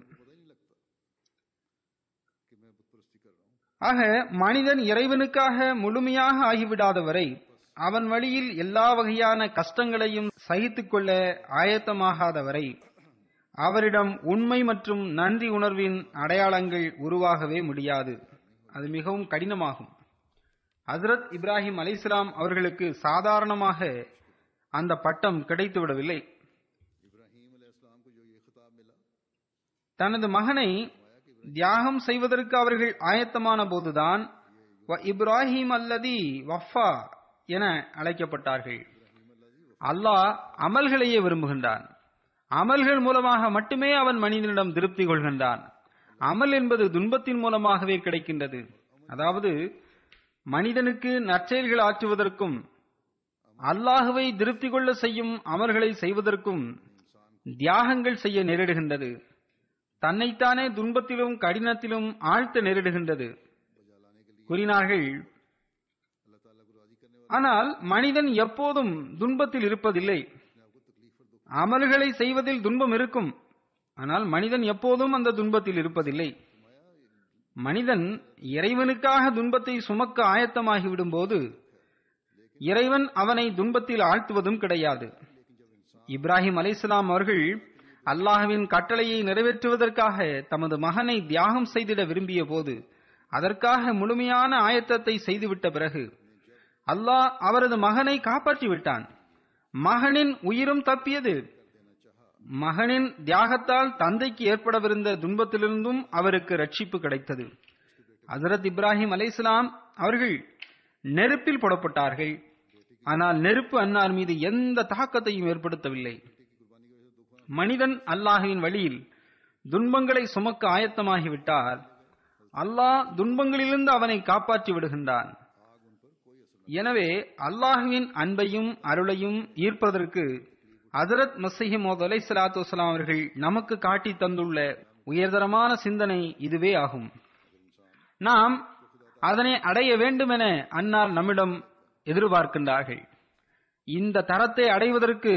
ஆக மனிதன் இறைவனுக்காக முழுமையாக ஆகிவிடாதவரை அவன் வழியில் எல்லா வகையான கஷ்டங்களையும் சகித்துக் கொள்ள ஆயத்தமாகாதவரை அவரிடம் உண்மை மற்றும் நன்றி உணர்வின் அடையாளங்கள் உருவாகவே முடியாது அது மிகவும் கடினமாகும் ஹசரத் இப்ராஹிம் அலிஸ்லாம் அவர்களுக்கு சாதாரணமாக அந்த பட்டம் கிடைத்து விடவில்லை தனது மகனை தியாகம் செய்வதற்கு அவர்கள் ஆயத்தமான போதுதான் இப்ராஹிம் அல்லதி வஃபா என அழைக்கப்பட்டார்கள் அல்லாஹ் அமல்களையே விரும்புகின்றான் அமல்கள் மூலமாக மட்டுமே அவன் மனிதனிடம் திருப்தி கொள்கின்றான் அமல் என்பது துன்பத்தின் மூலமாகவே கிடைக்கின்றது அதாவது மனிதனுக்கு நற்செயல்கள் ஆற்றுவதற்கும் அல்லாஹுவை திருப்தி கொள்ள செய்யும் அமல்களை செய்வதற்கும் தியாகங்கள் செய்ய நேரிடுகின்றது தன்னைத்தானே துன்பத்திலும் கடினத்திலும் ஆழ்த்த நேரிடுகின்றது கூறினார்கள் ஆனால் மனிதன் எப்போதும் துன்பத்தில் இருப்பதில்லை அமல்களை செய்வதில் துன்பம் இருக்கும் ஆனால் மனிதன் எப்போதும் அந்த துன்பத்தில் இருப்பதில்லை மனிதன் இறைவனுக்காக துன்பத்தை சுமக்க ஆயத்தமாகிவிடும் போது இறைவன் அவனை துன்பத்தில் ஆழ்த்துவதும் கிடையாது இப்ராஹிம் அலிஸ்லாம் அவர்கள் அல்லாஹுவின் கட்டளையை நிறைவேற்றுவதற்காக தமது மகனை தியாகம் செய்திட விரும்பிய போது அதற்காக முழுமையான ஆயத்தத்தை செய்துவிட்ட பிறகு அல்லாஹ் அவரது மகனை காப்பாற்றி விட்டான் மகனின் உயிரும் தப்பியது மகனின் தியாகத்தால் தந்தைக்கு ஏற்படவிருந்த துன்பத்திலிருந்தும் அவருக்கு ரட்சிப்பு கிடைத்தது ஹசரத் இப்ராஹிம் அலைஸ்லாம் அவர்கள் நெருப்பில் போடப்பட்டார்கள் ஆனால் நெருப்பு அன்னார் மீது எந்த தாக்கத்தையும் ஏற்படுத்தவில்லை மனிதன் அல்லாஹுவின் வழியில் துன்பங்களை சுமக்க ஆயத்தமாகிவிட்டால் அல்லாஹ் துன்பங்களிலிருந்து அவனை காப்பாற்றி விடுகின்றான் எனவே அல்லாஹுவின் அன்பையும் அருளையும் ஈர்ப்பதற்கு ஹசரத் மசீஹமோத் அலை சலாத்து வலாம் அவர்கள் நமக்கு காட்டி தந்துள்ள உயர்தரமான சிந்தனை இதுவே ஆகும் நாம் அதனை அடைய வேண்டுமென அன்னார் நம்மிடம் எதிர்பார்க்கின்றார்கள் இந்த தரத்தை அடைவதற்கு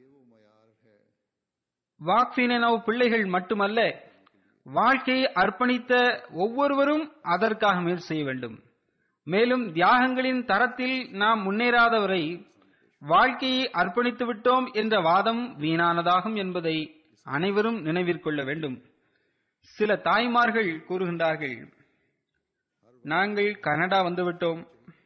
வாக்ஃபினவ் பிள்ளைகள் மட்டுமல்ல வாழ்க்கையை அர்ப்பணித்த ஒவ்வொருவரும் அதற்காக முயற்சி செய்ய வேண்டும் மேலும் தியாகங்களின் தரத்தில் நாம் முன்னேறாதவரை வாழ்க்கையை அர்ப்பணித்து விட்டோம் என்ற வாதம் வீணானதாகும் என்பதை அனைவரும் நினைவிற்கொள்ள வேண்டும் சில தாய்மார்கள் கூறுகின்றார்கள் நாங்கள் கனடா வந்துவிட்டோம்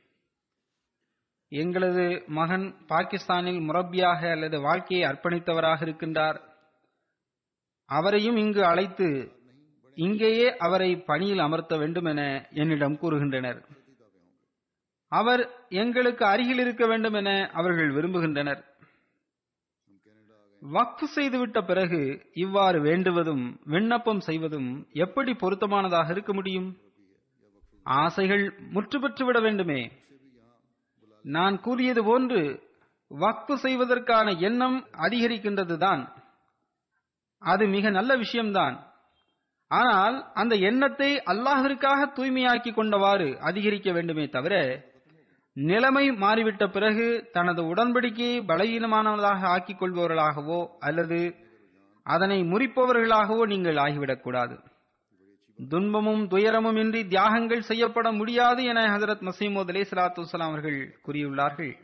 எங்களது மகன் பாகிஸ்தானில் முரப்பியாக அல்லது வாழ்க்கையை அர்ப்பணித்தவராக இருக்கின்றார் அவரையும் இங்கு அழைத்து இங்கேயே அவரை பணியில் அமர்த்த வேண்டும் என என்னிடம் கூறுகின்றனர் அவர் எங்களுக்கு அருகில் இருக்க வேண்டும் என அவர்கள் விரும்புகின்றனர் வக்ஃப் செய்துவிட்ட பிறகு இவ்வாறு வேண்டுவதும் விண்ணப்பம் செய்வதும் எப்படி பொருத்தமானதாக இருக்க முடியும் ஆசைகள் முற்று பெற்றுவிட வேண்டுமே நான் கூறியது போன்று வக்ஃப் செய்வதற்கான எண்ணம் அதிகரிக்கின்றதுதான் அது மிக நல்ல விஷயம்தான் ஆனால் அந்த எண்ணத்தை அல்லாஹிற்காக தூய்மையாக்கி கொண்டவாறு அதிகரிக்க வேண்டுமே தவிர நிலைமை மாறிவிட்ட பிறகு தனது உடன்படிக்கையை பலவீனமானதாக ஆக்கிக் கொள்பவர்களாகவோ அல்லது அதனை முறிப்பவர்களாகவோ நீங்கள் ஆகிவிடக்கூடாது துன்பமும் துயரமும் இன்றி தியாகங்கள் செய்யப்பட முடியாது என ஹசரத் மசீமோத் அலி சலாத்து வலாம் அவர்கள் கூறியுள்ளார்கள்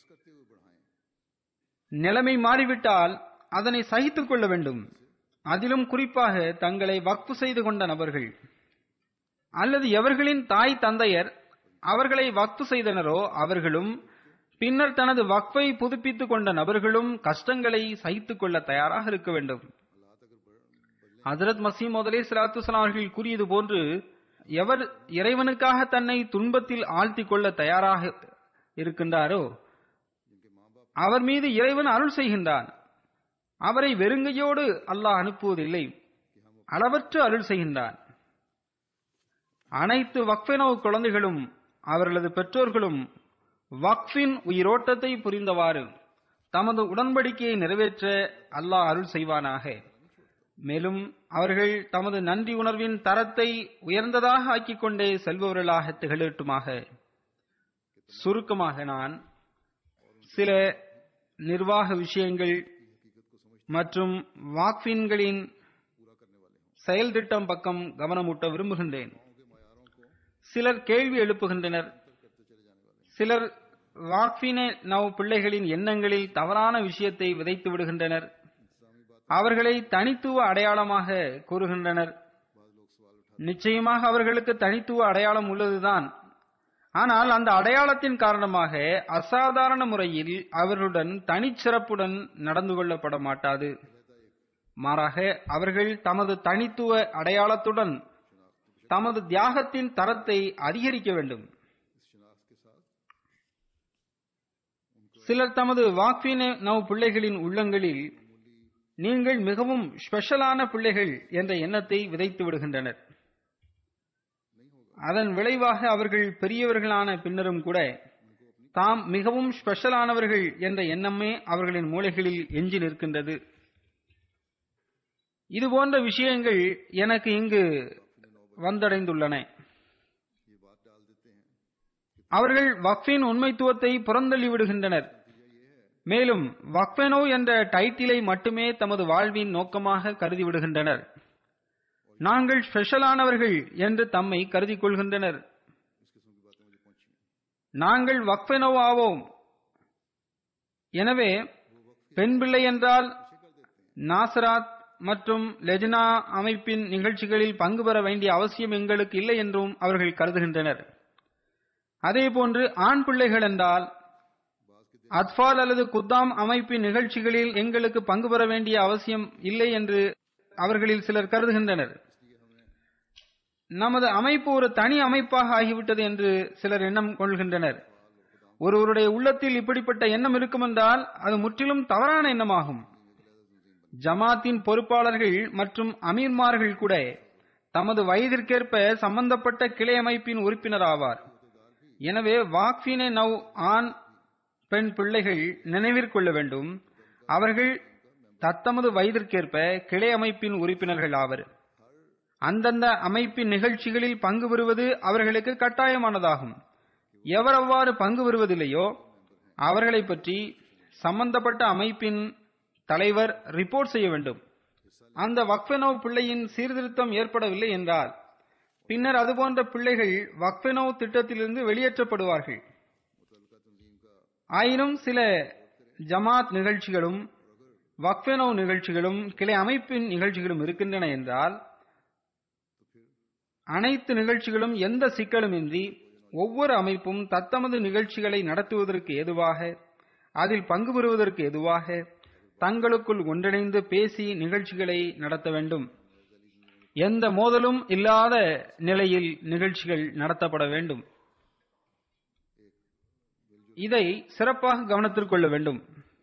நிலைமை மாறிவிட்டால் அதனை சகித்துக் கொள்ள வேண்டும் அதிலும் குறிப்பாக தங்களை வக்பு செய்து கொண்ட நபர்கள் அல்லது எவர்களின் தாய் தந்தையர் அவர்களை வக்பு செய்தனரோ அவர்களும் பின்னர் தனது வக்ஃபை புதுப்பித்துக் கொண்ட நபர்களும் கஷ்டங்களை சகித்துக் கொள்ள தயாராக இருக்க வேண்டும் ஹசரத் மசீமோத் அலி சலாத்து அவர்கள் கூறியது போன்று எவர் இறைவனுக்காக தன்னை துன்பத்தில் ஆழ்த்திக் கொள்ள தயாராக இருக்கின்றாரோ அவர் மீது இறைவன் அருள் செய்கின்றான் அவரை வெறுங்கையோடு அல்லாஹ் அனுப்புவதில்லை அளவற்று அருள் செய்கின்றான் அனைத்து வக்ஃபெனோ குழந்தைகளும் அவர்களது பெற்றோர்களும் வக்ஃபின் உயிரோட்டத்தை புரிந்தவாறு தமது உடன்படிக்கையை நிறைவேற்ற அல்லாஹ் அருள் செய்வானாக மேலும் அவர்கள் தமது நன்றி உணர்வின் தரத்தை உயர்ந்ததாக ஆக்கிக் கொண்டே செல்பவர்களாக திகழட்டுமாக சுருக்கமாக நான் சில நிர்வாக விஷயங்கள் மற்றும் வாக்ஃபின்களின் செயல் திட்டம் பக்கம் கவனமூட்ட விரும்புகின்றேன் சிலர் கேள்வி எழுப்புகின்றனர் சிலர் வாக்ஃபினே நவ் பிள்ளைகளின் எண்ணங்களில் தவறான விஷயத்தை விதைத்து விடுகின்றனர் அவர்களை தனித்துவ அடையாளமாக கூறுகின்றனர் நிச்சயமாக அவர்களுக்கு தனித்துவ அடையாளம் உள்ளதுதான் ஆனால் அந்த அடையாளத்தின் காரணமாக அசாதாரண முறையில் அவர்களுடன் தனிச்சிறப்புடன் நடந்து கொள்ளப்பட மாட்டாது மாறாக அவர்கள் தமது தனித்துவ அடையாளத்துடன் தமது தியாகத்தின் தரத்தை அதிகரிக்க வேண்டும் சிலர் தமது வாக்ஃபின நவ் பிள்ளைகளின் உள்ளங்களில் நீங்கள் மிகவும் ஸ்பெஷலான பிள்ளைகள் என்ற எண்ணத்தை விதைத்து விடுகின்றனர் அதன் விளைவாக அவர்கள் பெரியவர்களான பின்னரும் கூட தாம் மிகவும் ஸ்பெஷலானவர்கள் என்ற எண்ணமே அவர்களின் மூளைகளில் எஞ்சி நிற்கின்றது இது போன்ற விஷயங்கள் எனக்கு இங்கு வந்தடைந்துள்ளன அவர்கள் வக்ஃபின் உண்மைத்துவத்தை புறந்தள்ளி விடுகின்றனர் மேலும் வக்ஃபெனோ என்ற டைட்டிலை மட்டுமே தமது வாழ்வின் நோக்கமாக கருதி விடுகின்றனர் நாங்கள் ஸ்பெஷலானவர்கள் என்று தம்மை கருதி கொள்கின்றனர் நாங்கள் வக்ஃபெனோ ஆவோம் எனவே பெண் பிள்ளை என்றால் நாசராத் மற்றும் லெஜ்னா அமைப்பின் நிகழ்ச்சிகளில் பங்கு பெற வேண்டிய அவசியம் எங்களுக்கு இல்லை என்றும் அவர்கள் கருதுகின்றனர் அதேபோன்று ஆண் பிள்ளைகள் என்றால் அத்பால் அல்லது குத்தாம் அமைப்பின் நிகழ்ச்சிகளில் எங்களுக்கு பங்கு பெற வேண்டிய அவசியம் இல்லை என்று அவர்களில் சிலர் கருதுகின்றனர் நமது அமைப்பு ஒரு தனி அமைப்பாக ஆகிவிட்டது என்று சிலர் எண்ணம் கொள்கின்றனர் ஒருவருடைய உள்ளத்தில் இப்படிப்பட்ட எண்ணம் இருக்குமென்றால் அது முற்றிலும் தவறான எண்ணமாகும் ஜமாத்தின் பொறுப்பாளர்கள் மற்றும் அமீர்மார்கள் கூட தமது வயதிற்கேற்ப சம்பந்தப்பட்ட கிளை அமைப்பின் உறுப்பினர் ஆவார் எனவே வாக்ஃபினை நவ் ஆண் பெண் பிள்ளைகள் நினைவிற்கொள்ள வேண்டும் அவர்கள் தத்தமது வயதிற்கேற்ப கிளை அமைப்பின் உறுப்பினர்கள் ஆவர் அந்தந்த அமைப்பின் நிகழ்ச்சிகளில் பங்கு பெறுவது அவர்களுக்கு கட்டாயமானதாகும் எவர் அவ்வாறு பங்கு பெறுவதில்லையோ அவர்களை பற்றி சம்பந்தப்பட்ட அமைப்பின் தலைவர் ரிப்போர்ட் செய்ய வேண்டும் அந்த வக்ஃபெனோ பிள்ளையின் சீர்திருத்தம் ஏற்படவில்லை என்றால் பின்னர் அதுபோன்ற பிள்ளைகள் வக்ஃபெனோ திட்டத்திலிருந்து வெளியேற்றப்படுவார்கள் ஆயினும் சில ஜமாத் நிகழ்ச்சிகளும் வக்ஃபெனோ நிகழ்ச்சிகளும் கிளை அமைப்பின் நிகழ்ச்சிகளும் இருக்கின்றன என்றால் அனைத்து நிகழ்ச்சிகளும் எந்த சிக்கலும் இன்றி ஒவ்வொரு அமைப்பும் தத்தமது நிகழ்ச்சிகளை நடத்துவதற்கு ஏதுவாக அதில் பங்கு பெறுவதற்கு ஏதுவாக தங்களுக்குள் ஒன்றிணைந்து பேசி நிகழ்ச்சிகளை நடத்த வேண்டும் எந்த மோதலும் இல்லாத நிலையில் நிகழ்ச்சிகள் நடத்தப்பட வேண்டும் இதை சிறப்பாக கவனத்தில் கொள்ள வேண்டும்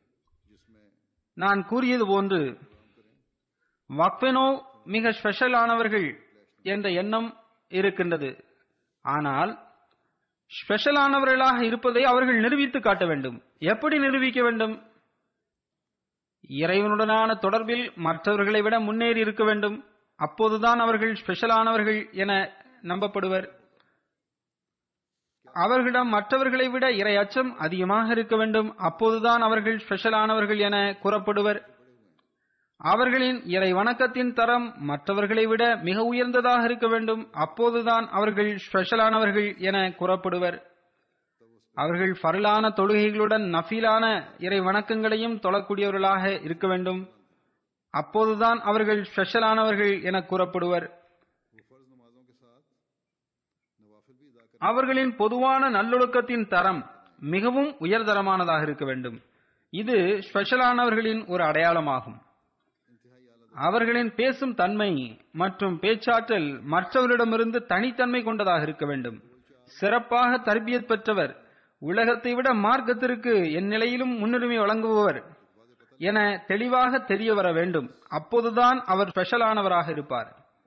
நான் கூறியது போன்று வக்ஃபெனோ மிக ஸ்பெஷல் ஆனவர்கள் என்ற எண்ணம் இருக்கின்றது ஆனால் ஸ்பெஷல் ஆனவர்களாக இருப்பதை அவர்கள் நிரூபித்து காட்ட வேண்டும் எப்படி நிரூபிக்க வேண்டும் இறைவனுடனான தொடர்பில் மற்றவர்களை விட முன்னேறி இருக்க வேண்டும் அப்போதுதான் அவர்கள் ஸ்பெஷலானவர்கள் என நம்பப்படுவர் அவர்களிடம் மற்றவர்களை விட இறை அச்சம் அதிகமாக இருக்க வேண்டும் அப்போதுதான் அவர்கள் ஸ்பெஷலானவர்கள் என கூறப்படுவர் அவர்களின் இறை வணக்கத்தின் தரம் மற்றவர்களை விட மிக உயர்ந்ததாக இருக்க வேண்டும் அப்போதுதான் அவர்கள் ஸ்பெஷலானவர்கள் என கூறப்படுவர் அவர்கள் ஃபரலான தொழுகைகளுடன் நஃபீலான இறை வணக்கங்களையும் தொழக்கூடியவர்களாக இருக்க வேண்டும் அப்போதுதான் அவர்கள் ஸ்பெஷலானவர்கள் என கூறப்படுவர் அவர்களின் பொதுவான நல்லொழுக்கத்தின் தரம் மிகவும் உயர்தரமானதாக இருக்க வேண்டும் இது ஸ்பெஷலானவர்களின் ஒரு அடையாளமாகும் அவர்களின் பேசும் தன்மை மற்றும் பேச்சாற்றல் மற்றவரிடமிருந்து தனித்தன்மை கொண்டதாக இருக்க வேண்டும் சிறப்பாக தர்பியத் பெற்றவர் உலகத்தை விட மார்க்கத்திற்கு என் நிலையிலும் முன்னுரிமை வழங்குபவர் என தெளிவாக தெரிய வர வேண்டும் அப்போதுதான் அவர் ஸ்பெஷலானவராக இருப்பார்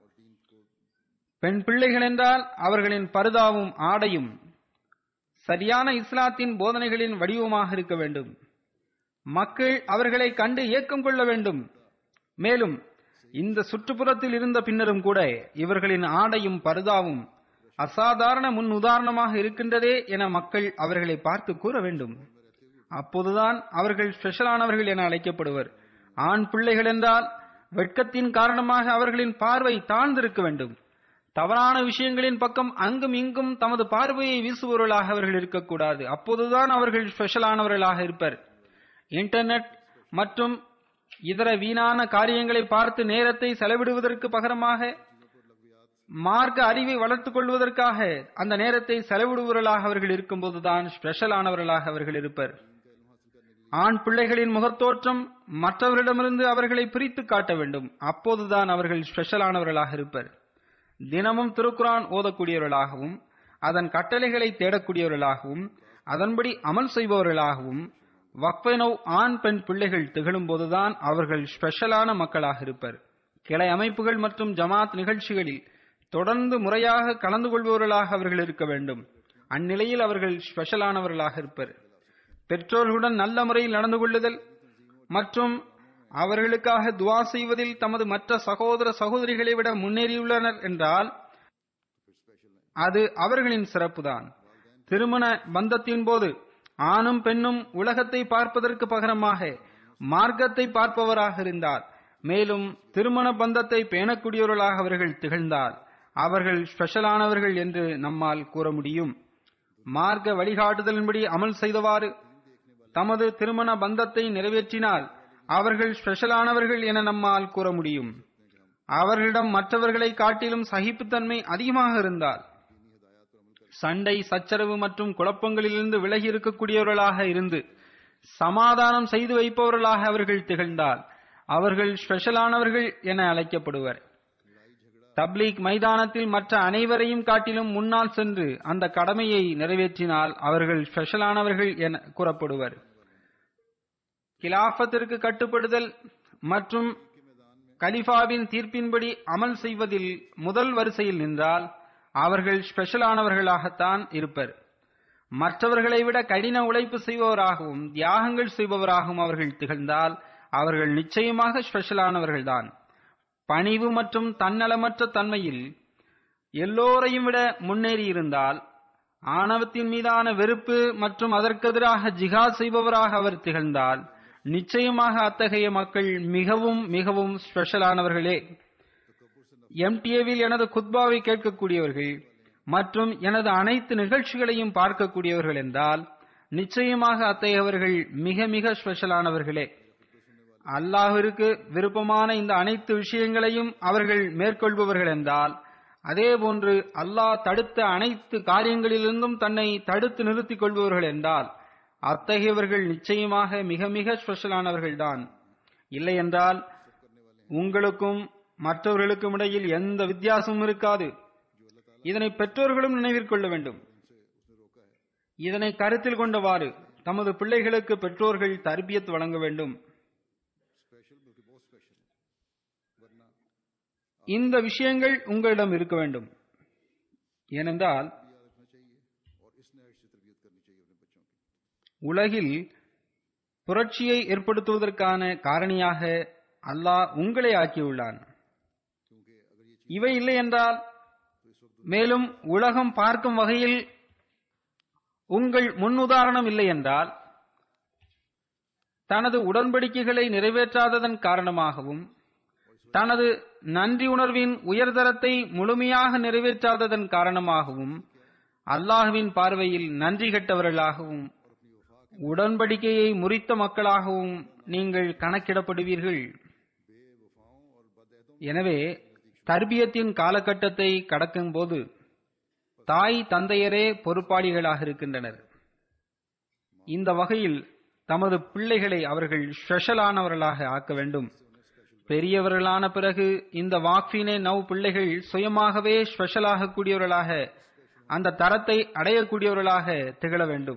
பெண் பிள்ளைகள் என்றால் அவர்களின் பருதாவும் ஆடையும் சரியான இஸ்லாத்தின் போதனைகளின் வடிவமாக இருக்க வேண்டும் மக்கள் அவர்களை கண்டு ஏக்கம் கொள்ள வேண்டும் மேலும் இந்த சுற்றுப்புறத்தில் இருந்த பின்னரும் கூட இவர்களின் ஆடையும் பருதாவும் அசாதாரண முன் உதாரணமாக இருக்கின்றதே என மக்கள் அவர்களை பார்த்து கூற வேண்டும் அப்போதுதான் அவர்கள் ஸ்பெஷலானவர்கள் என அழைக்கப்படுவர் ஆண் பிள்ளைகள் என்றால் வெட்கத்தின் காரணமாக அவர்களின் பார்வை தாழ்ந்திருக்க வேண்டும் தவறான விஷயங்களின் பக்கம் அங்கும் இங்கும் தமது பார்வையை வீசுபவர்களாக அவர்கள் இருக்கக்கூடாது அப்போதுதான் அவர்கள் ஸ்பெஷலானவர்களாக இருப்பர் இன்டர்நெட் மற்றும் இதர வீணான காரியங்களை பார்த்து நேரத்தை செலவிடுவதற்கு பகரமாக மார்க்க அறிவை வளர்த்துக் கொள்வதற்காக அந்த நேரத்தை செலவிடுபவர்களாக அவர்கள் இருக்கும்போதுதான் ஸ்பெஷலானவர்களாக அவர்கள் இருப்பர் ஆண் பிள்ளைகளின் முகத்தோற்றம் மற்றவர்களிடமிருந்து அவர்களை பிரித்து காட்ட வேண்டும் அப்போதுதான் அவர்கள் ஸ்பெஷலானவர்களாக இருப்பர் தினமும் திருக்குரான் ஓதக்கூடியவர்களாகவும் அதன் கட்டளைகளை தேடக்கூடியவர்களாகவும் அதன்படி அமல் செய்பவர்களாகவும் வக்ஃபெனவ் ஆண் பெண் பிள்ளைகள் திகழும் போதுதான் அவர்கள் ஸ்பெஷலான மக்களாக இருப்பர் கிளை அமைப்புகள் மற்றும் ஜமாத் நிகழ்ச்சிகளில் தொடர்ந்து முறையாக கலந்து கொள்பவர்களாக அவர்கள் இருக்க வேண்டும் அந்நிலையில் அவர்கள் ஸ்பெஷலானவர்களாக இருப்பர் பெற்றோர்களுடன் நல்ல முறையில் நடந்து கொள்ளுதல் மற்றும் அவர்களுக்காக துவா செய்வதில் தமது மற்ற சகோதர சகோதரிகளை விட முன்னேறியுள்ளனர் என்றால் அது அவர்களின் சிறப்புதான் திருமண பந்தத்தின் போது ஆணும் பெண்ணும் உலகத்தை பார்ப்பதற்கு பகரமாக மார்க்கத்தை பார்ப்பவராக இருந்தால் மேலும் திருமண பந்தத்தை பேணக்கூடியவர்களாக அவர்கள் திகழ்ந்தால் அவர்கள் ஸ்பெஷலானவர்கள் என்று நம்மால் கூற முடியும் மார்க்க வழிகாட்டுதலின்படி அமல் செய்தவாறு தமது திருமண பந்தத்தை நிறைவேற்றினால் அவர்கள் ஸ்பெஷலானவர்கள் என நம்மால் கூற முடியும் அவர்களிடம் மற்றவர்களை காட்டிலும் சகிப்புத்தன்மை அதிகமாக இருந்தால் சண்டை சச்சரவு மற்றும் குழப்பங்களிலிருந்து விலகி இருக்கக்கூடியவர்களாக இருந்து சமாதானம் செய்து வைப்பவர்களாக அவர்கள் திகழ்ந்தால் அவர்கள் ஸ்பெஷலானவர்கள் என அழைக்கப்படுவர் தப்லீக் மைதானத்தில் மற்ற அனைவரையும் காட்டிலும் முன்னால் சென்று அந்த கடமையை நிறைவேற்றினால் அவர்கள் ஸ்பெஷலானவர்கள் என கூறப்படுவர் கிலாஃபத்திற்கு கட்டுப்படுதல் மற்றும் கலிஃபாவின் தீர்ப்பின்படி அமல் செய்வதில் முதல் வரிசையில் நின்றால் அவர்கள் ஸ்பெஷலானவர்களாகத்தான் இருப்பர் மற்றவர்களை விட கடின உழைப்பு செய்பவராகவும் தியாகங்கள் செய்பவராகவும் அவர்கள் திகழ்ந்தால் அவர்கள் நிச்சயமாக ஸ்பெஷலானவர்கள்தான் பணிவு மற்றும் தன்னலமற்ற தன்மையில் எல்லோரையும் விட முன்னேறி இருந்தால் ஆணவத்தின் மீதான வெறுப்பு மற்றும் அதற்கெதிராக ஜிஹாத் செய்பவராக அவர் திகழ்ந்தால் நிச்சயமாக அத்தகைய மக்கள் மிகவும் மிகவும் ஸ்பெஷலானவர்களே எம்டிஏவில் எனது குத்பாவை கேட்கக்கூடியவர்கள் மற்றும் எனது அனைத்து நிகழ்ச்சிகளையும் பார்க்கக்கூடியவர்கள் என்றால் நிச்சயமாக அத்தகையவர்கள் மிக மிக ஸ்பெஷலானவர்களே அல்லாஹிற்கு விருப்பமான இந்த அனைத்து விஷயங்களையும் அவர்கள் மேற்கொள்பவர்கள் என்றால் அதேபோன்று அல்லாஹ் தடுத்த அனைத்து காரியங்களிலிருந்தும் தன்னை தடுத்து நிறுத்திக் கொள்பவர்கள் என்றால் அத்தகையவர்கள் நிச்சயமாக மிக மிக ஸ்பெஷலானவர்கள்தான் இல்லை என்றால் உங்களுக்கும் மற்றவர்களுக்கும் இடையில் எந்த வித்தியாசமும் இருக்காது இதனை பெற்றோர்களும் நினைவிற்கொள்ள வேண்டும் இதனை கருத்தில் கொண்டவாறு தமது பிள்ளைகளுக்கு பெற்றோர்கள் தர்பியத் வழங்க வேண்டும் இந்த விஷயங்கள் உங்களிடம் இருக்க வேண்டும் ஏனென்றால் உலகில் புரட்சியை ஏற்படுத்துவதற்கான காரணியாக அல்லாஹ் உங்களை ஆக்கியுள்ளான் இவை இல்லை என்றால் மேலும் உலகம் பார்க்கும் வகையில் உங்கள் முன்னுதாரணம் இல்லை என்றால் தனது உடன்படிக்கைகளை நிறைவேற்றாததன் காரணமாகவும் தனது நன்றி உணர்வின் உயர்தரத்தை முழுமையாக நிறைவேற்றாததன் காரணமாகவும் அல்லாஹுவின் பார்வையில் நன்றி கெட்டவர்களாகவும் உடன்படிக்கையை முறித்த மக்களாகவும் நீங்கள் கணக்கிடப்படுவீர்கள் எனவே தர்பியத்தின் காலகட்டத்தை கடக்கும் போது தாய் தந்தையரே பொறுப்பாளிகளாக இருக்கின்றனர் இந்த வகையில் தமது பிள்ளைகளை அவர்கள் ஸ்பெஷலானவர்களாக ஆக்க வேண்டும் பெரியவர்களான பிறகு இந்த வாக்ஃபினை நவ் பிள்ளைகள் சுயமாகவே ஸ்பெஷலாக கூடியவர்களாக அந்த தரத்தை அடையக்கூடியவர்களாக திகழ வேண்டும்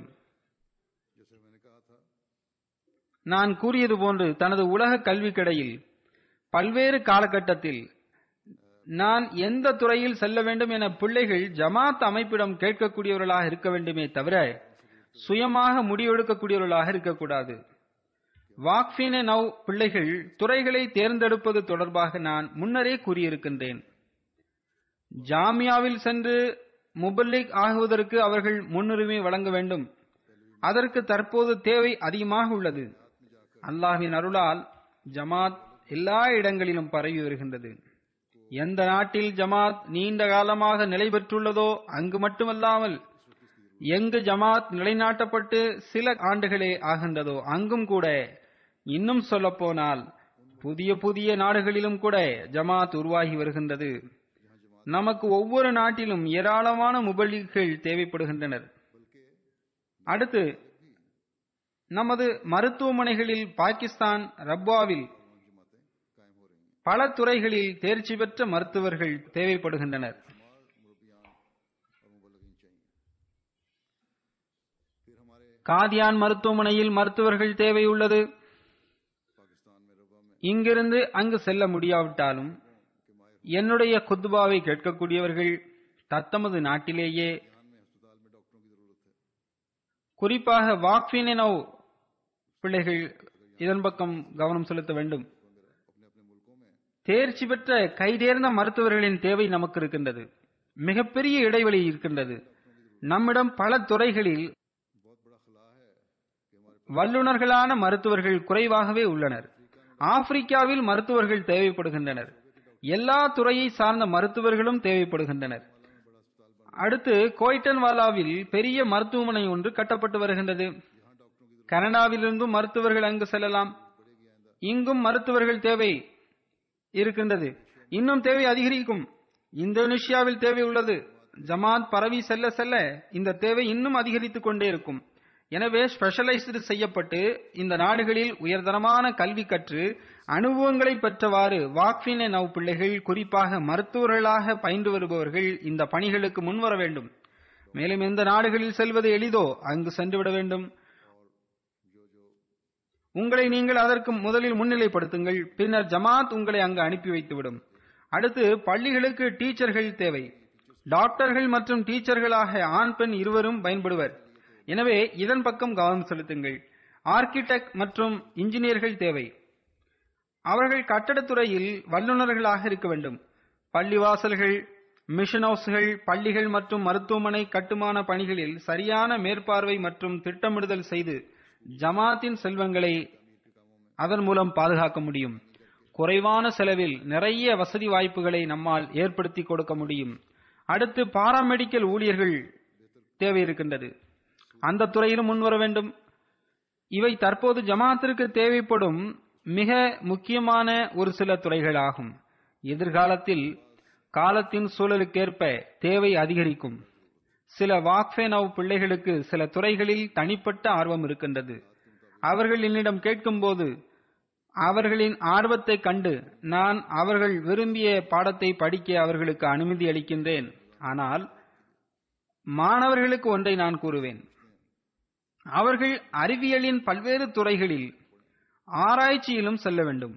நான் கூறியது போன்று தனது உலக கல்விக்கிடையில் பல்வேறு காலகட்டத்தில் நான் எந்த துறையில் செல்ல வேண்டும் என பிள்ளைகள் ஜமாத் அமைப்பிடம் கேட்கக்கூடியவர்களாக இருக்க வேண்டுமே தவிர சுயமாக முடிவெடுக்கக்கூடியவர்களாக இருக்கக்கூடாது வாக்ஃபினே நவ் பிள்ளைகள் துறைகளை தேர்ந்தெடுப்பது தொடர்பாக நான் முன்னரே கூறியிருக்கின்றேன் ஜாமியாவில் சென்று முபல்லிக் ஆகுவதற்கு அவர்கள் முன்னுரிமை வழங்க வேண்டும் அதற்கு தற்போது தேவை அதிகமாக உள்ளது அல்லாஹ்வின் அருளால் ஜமாத் எல்லா இடங்களிலும் பரவி வருகின்றது எந்த நாட்டில் ஜமாத் நீண்ட காலமாக நிலை பெற்றுள்ளதோ அங்கு மட்டுமல்லாமல் எங்கு ஜமாத் நிலைநாட்டப்பட்டு சில ஆண்டுகளே ஆகின்றதோ அங்கும் கூட இன்னும் சொல்ல போனால் புதிய புதிய நாடுகளிலும் கூட ஜமாத் உருவாகி வருகின்றது நமக்கு ஒவ்வொரு நாட்டிலும் ஏராளமான முபல்லிகள் தேவைப்படுகின்றனர் அடுத்து நமது மருத்துவமனைகளில் பாகிஸ்தான் ரப்பாவில் பல துறைகளில் தேர்ச்சி பெற்ற மருத்துவர்கள் தேவைப்படுகின்றனர் காதியான் மருத்துவமனையில் மருத்துவர்கள் தேவை உள்ளது இங்கிருந்து அங்கு செல்ல முடியாவிட்டாலும் என்னுடைய குத்துபாவை கேட்கக்கூடியவர்கள் தத்தமது நாட்டிலேயே குறிப்பாக வாக்ஃபினோ பிள்ளைகள் இதன் பக்கம் கவனம் செலுத்த வேண்டும் தேர்ச்சி பெற்ற கைதேர்ந்த மருத்துவர்களின் தேவை நமக்கு இருக்கின்றது மிகப்பெரிய இடைவெளி இருக்கின்றது நம்மிடம் பல துறைகளில் வல்லுநர்களான மருத்துவர்கள் குறைவாகவே உள்ளனர் ஆப்பிரிக்காவில் மருத்துவர்கள் தேவைப்படுகின்றனர் எல்லா துறையை சார்ந்த மருத்துவர்களும் தேவைப்படுகின்றனர் அடுத்து கோய்டன்வாலாவில் பெரிய மருத்துவமனை ஒன்று கட்டப்பட்டு வருகின்றது கனடாவிலிருந்தும் மருத்துவர்கள் அங்கு செல்லலாம் இங்கும் மருத்துவர்கள் தேவை இருக்கின்றது இன்னும் தேவை அதிகரிக்கும் இந்தோனேஷியாவில் தேவை உள்ளது ஜமாத் பரவி செல்ல செல்ல இந்த தேவை இன்னும் அதிகரித்துக் கொண்டே இருக்கும் எனவே ஸ்பெஷலைஸ்டு செய்யப்பட்டு இந்த நாடுகளில் உயர்தரமான கல்வி கற்று அனுபவங்களை பெற்றவாறு வாக்ஃபின் நவ் பிள்ளைகள் குறிப்பாக மருத்துவர்களாக பயின்று வருபவர்கள் இந்த பணிகளுக்கு முன்வர வேண்டும் மேலும் எந்த நாடுகளில் செல்வது எளிதோ அங்கு சென்றுவிட வேண்டும் உங்களை நீங்கள் அதற்கு முதலில் முன்னிலைப்படுத்துங்கள் பின்னர் ஜமாத் உங்களை அங்கு அனுப்பி வைத்துவிடும் அடுத்து பள்ளிகளுக்கு டீச்சர்கள் தேவை டாக்டர்கள் மற்றும் டீச்சர்களாக ஆண் பெண் இருவரும் பயன்படுவர் எனவே இதன் பக்கம் கவனம் செலுத்துங்கள் ஆர்கிடெக்ட் மற்றும் இன்ஜினியர்கள் தேவை அவர்கள் கட்டடத்துறையில் வல்லுநர்களாக இருக்க வேண்டும் பள்ளிவாசல்கள் மிஷன் ஹவுஸ்கள் பள்ளிகள் மற்றும் மருத்துவமனை கட்டுமான பணிகளில் சரியான மேற்பார்வை மற்றும் திட்டமிடுதல் செய்து ஜமாத்தின் செல்வங்களை அதன் மூலம் பாதுகாக்க முடியும் குறைவான செலவில் நிறைய வசதி வாய்ப்புகளை நம்மால் ஏற்படுத்தி கொடுக்க முடியும் அடுத்து பாராமெடிக்கல் ஊழியர்கள் தேவை இருக்கின்றது அந்த துறையிலும் முன்வர வேண்டும் இவை தற்போது ஜமாத்திற்கு தேவைப்படும் மிக முக்கியமான ஒரு சில துறைகளாகும் எதிர்காலத்தில் காலத்தின் சூழலுக்கேற்ப தேவை அதிகரிக்கும் சில வாக்ஃபேனவ் பிள்ளைகளுக்கு சில துறைகளில் தனிப்பட்ட ஆர்வம் இருக்கின்றது அவர்கள் என்னிடம் கேட்கும்போது அவர்களின் ஆர்வத்தை கண்டு நான் அவர்கள் விரும்பிய பாடத்தை படிக்க அவர்களுக்கு அனுமதி அளிக்கின்றேன் ஆனால் மாணவர்களுக்கு ஒன்றை நான் கூறுவேன் அவர்கள் அறிவியலின் பல்வேறு துறைகளில் ஆராய்ச்சியிலும் செல்ல வேண்டும்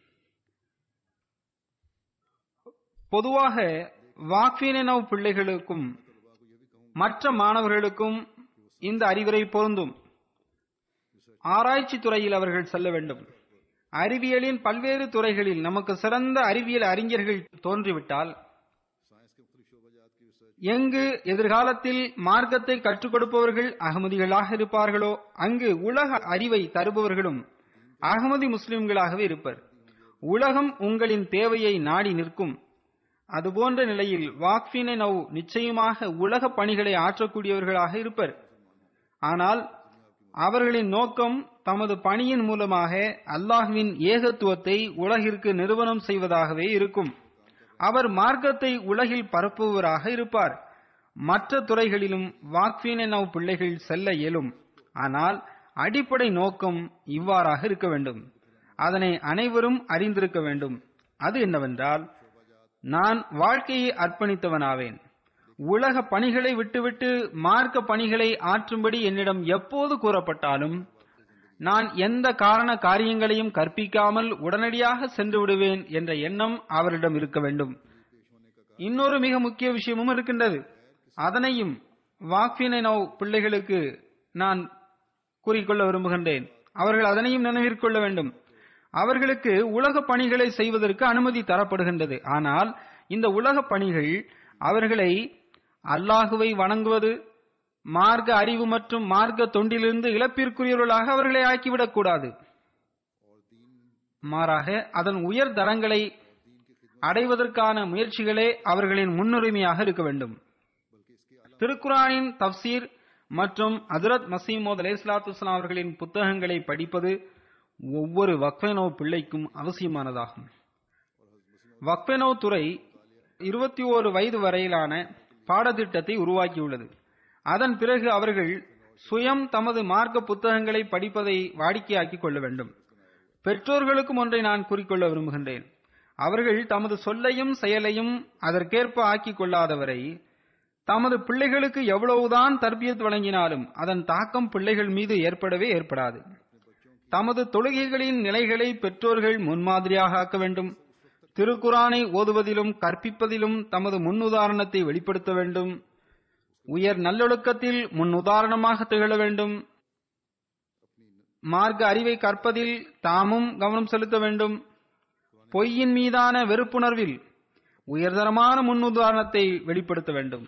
பொதுவாக வாக்ஃபீனவ் பிள்ளைகளுக்கும் மற்ற மாணவர்களுக்கும் இந்த அறிவுரை பொருந்தும் ஆராய்ச்சி துறையில் அவர்கள் செல்ல வேண்டும் அறிவியலின் பல்வேறு துறைகளில் நமக்கு சிறந்த அறிவியல் அறிஞர்கள் தோன்றிவிட்டால் எங்கு எதிர்காலத்தில் மார்க்கத்தை கற்றுக் கொடுப்பவர்கள் அகமதிகளாக இருப்பார்களோ அங்கு உலக அறிவை தருபவர்களும் அகமதி முஸ்லிம்களாகவே இருப்பர் உலகம் உங்களின் தேவையை நாடி நிற்கும் அதுபோன்ற நிலையில் வாக்ஃபினை நவ் நிச்சயமாக உலக பணிகளை ஆற்றக்கூடியவர்களாக இருப்பர் ஆனால் அவர்களின் நோக்கம் தமது பணியின் மூலமாக அல்லாஹ்வின் ஏகத்துவத்தை உலகிற்கு நிறுவனம் செய்வதாகவே இருக்கும் அவர் மார்க்கத்தை உலகில் பரப்புவராக இருப்பார் மற்ற துறைகளிலும் வாக்ஃபீன நவ் பிள்ளைகள் செல்ல இயலும் ஆனால் அடிப்படை நோக்கம் இவ்வாறாக இருக்க வேண்டும் அதனை அனைவரும் அறிந்திருக்க வேண்டும் அது என்னவென்றால் நான் வாழ்க்கையை அர்ப்பணித்தவனாவேன் உலக பணிகளை விட்டுவிட்டு மார்க்க பணிகளை ஆற்றும்படி என்னிடம் எப்போது கூறப்பட்டாலும் நான் எந்த காரண காரியங்களையும் கற்பிக்காமல் உடனடியாக சென்று விடுவேன் என்ற எண்ணம் அவரிடம் இருக்க வேண்டும் இன்னொரு மிக முக்கிய விஷயமும் இருக்கின்றது அதனையும் வாக்ஃபினை நவ் பிள்ளைகளுக்கு நான் கூறிக்கொள்ள விரும்புகின்றேன் அவர்கள் அதனையும் நினைவிற்கொள்ள வேண்டும் அவர்களுக்கு உலக பணிகளை செய்வதற்கு அனுமதி தரப்படுகின்றது ஆனால் இந்த உலக பணிகள் அவர்களை அல்லாஹுவை வணங்குவது மார்க்க அறிவு மற்றும் மார்க்க தொண்டிலிருந்து இழப்பிற்குரியவர்களாக அவர்களை ஆக்கிவிடக் கூடாது மாறாக அதன் உயர் தரங்களை அடைவதற்கான முயற்சிகளே அவர்களின் முன்னுரிமையாக இருக்க வேண்டும் திருக்குரானின் தப்சீர் மற்றும் ஹஜரத் மசீமோத் அலேஸ்லாத்து அவர்களின் புத்தகங்களை படிப்பது ஒவ்வொரு வக்ஃபெனோ பிள்ளைக்கும் அவசியமானதாகும் வக்ஃபெனோ துறை இருபத்தி ஓரு வயது வரையிலான பாடத்திட்டத்தை உருவாக்கியுள்ளது அதன் பிறகு அவர்கள் சுயம் தமது மார்க்க புத்தகங்களை படிப்பதை வாடிக்கையாக்கிக் கொள்ள வேண்டும் பெற்றோர்களுக்கும் ஒன்றை நான் கூறிக்கொள்ள விரும்புகின்றேன் அவர்கள் தமது சொல்லையும் செயலையும் அதற்கேற்ப ஆக்கிக் கொள்ளாதவரை தமது பிள்ளைகளுக்கு எவ்வளவுதான் தர்பியத் வழங்கினாலும் அதன் தாக்கம் பிள்ளைகள் மீது ஏற்படவே ஏற்படாது தமது தொழுகைகளின் நிலைகளை பெற்றோர்கள் முன்மாதிரியாக ஆக்க வேண்டும் திருக்குரானை ஓதுவதிலும் கற்பிப்பதிலும் தமது முன்னுதாரணத்தை வெளிப்படுத்த வேண்டும் உயர் நல்லொழுக்கத்தில் முன்னுதாரணமாக திகழ வேண்டும் மார்க்க அறிவை கற்பதில் தாமும் கவனம் செலுத்த வேண்டும் பொய்யின் மீதான வெறுப்புணர்வில் உயர்தரமான முன்னுதாரணத்தை வெளிப்படுத்த வேண்டும்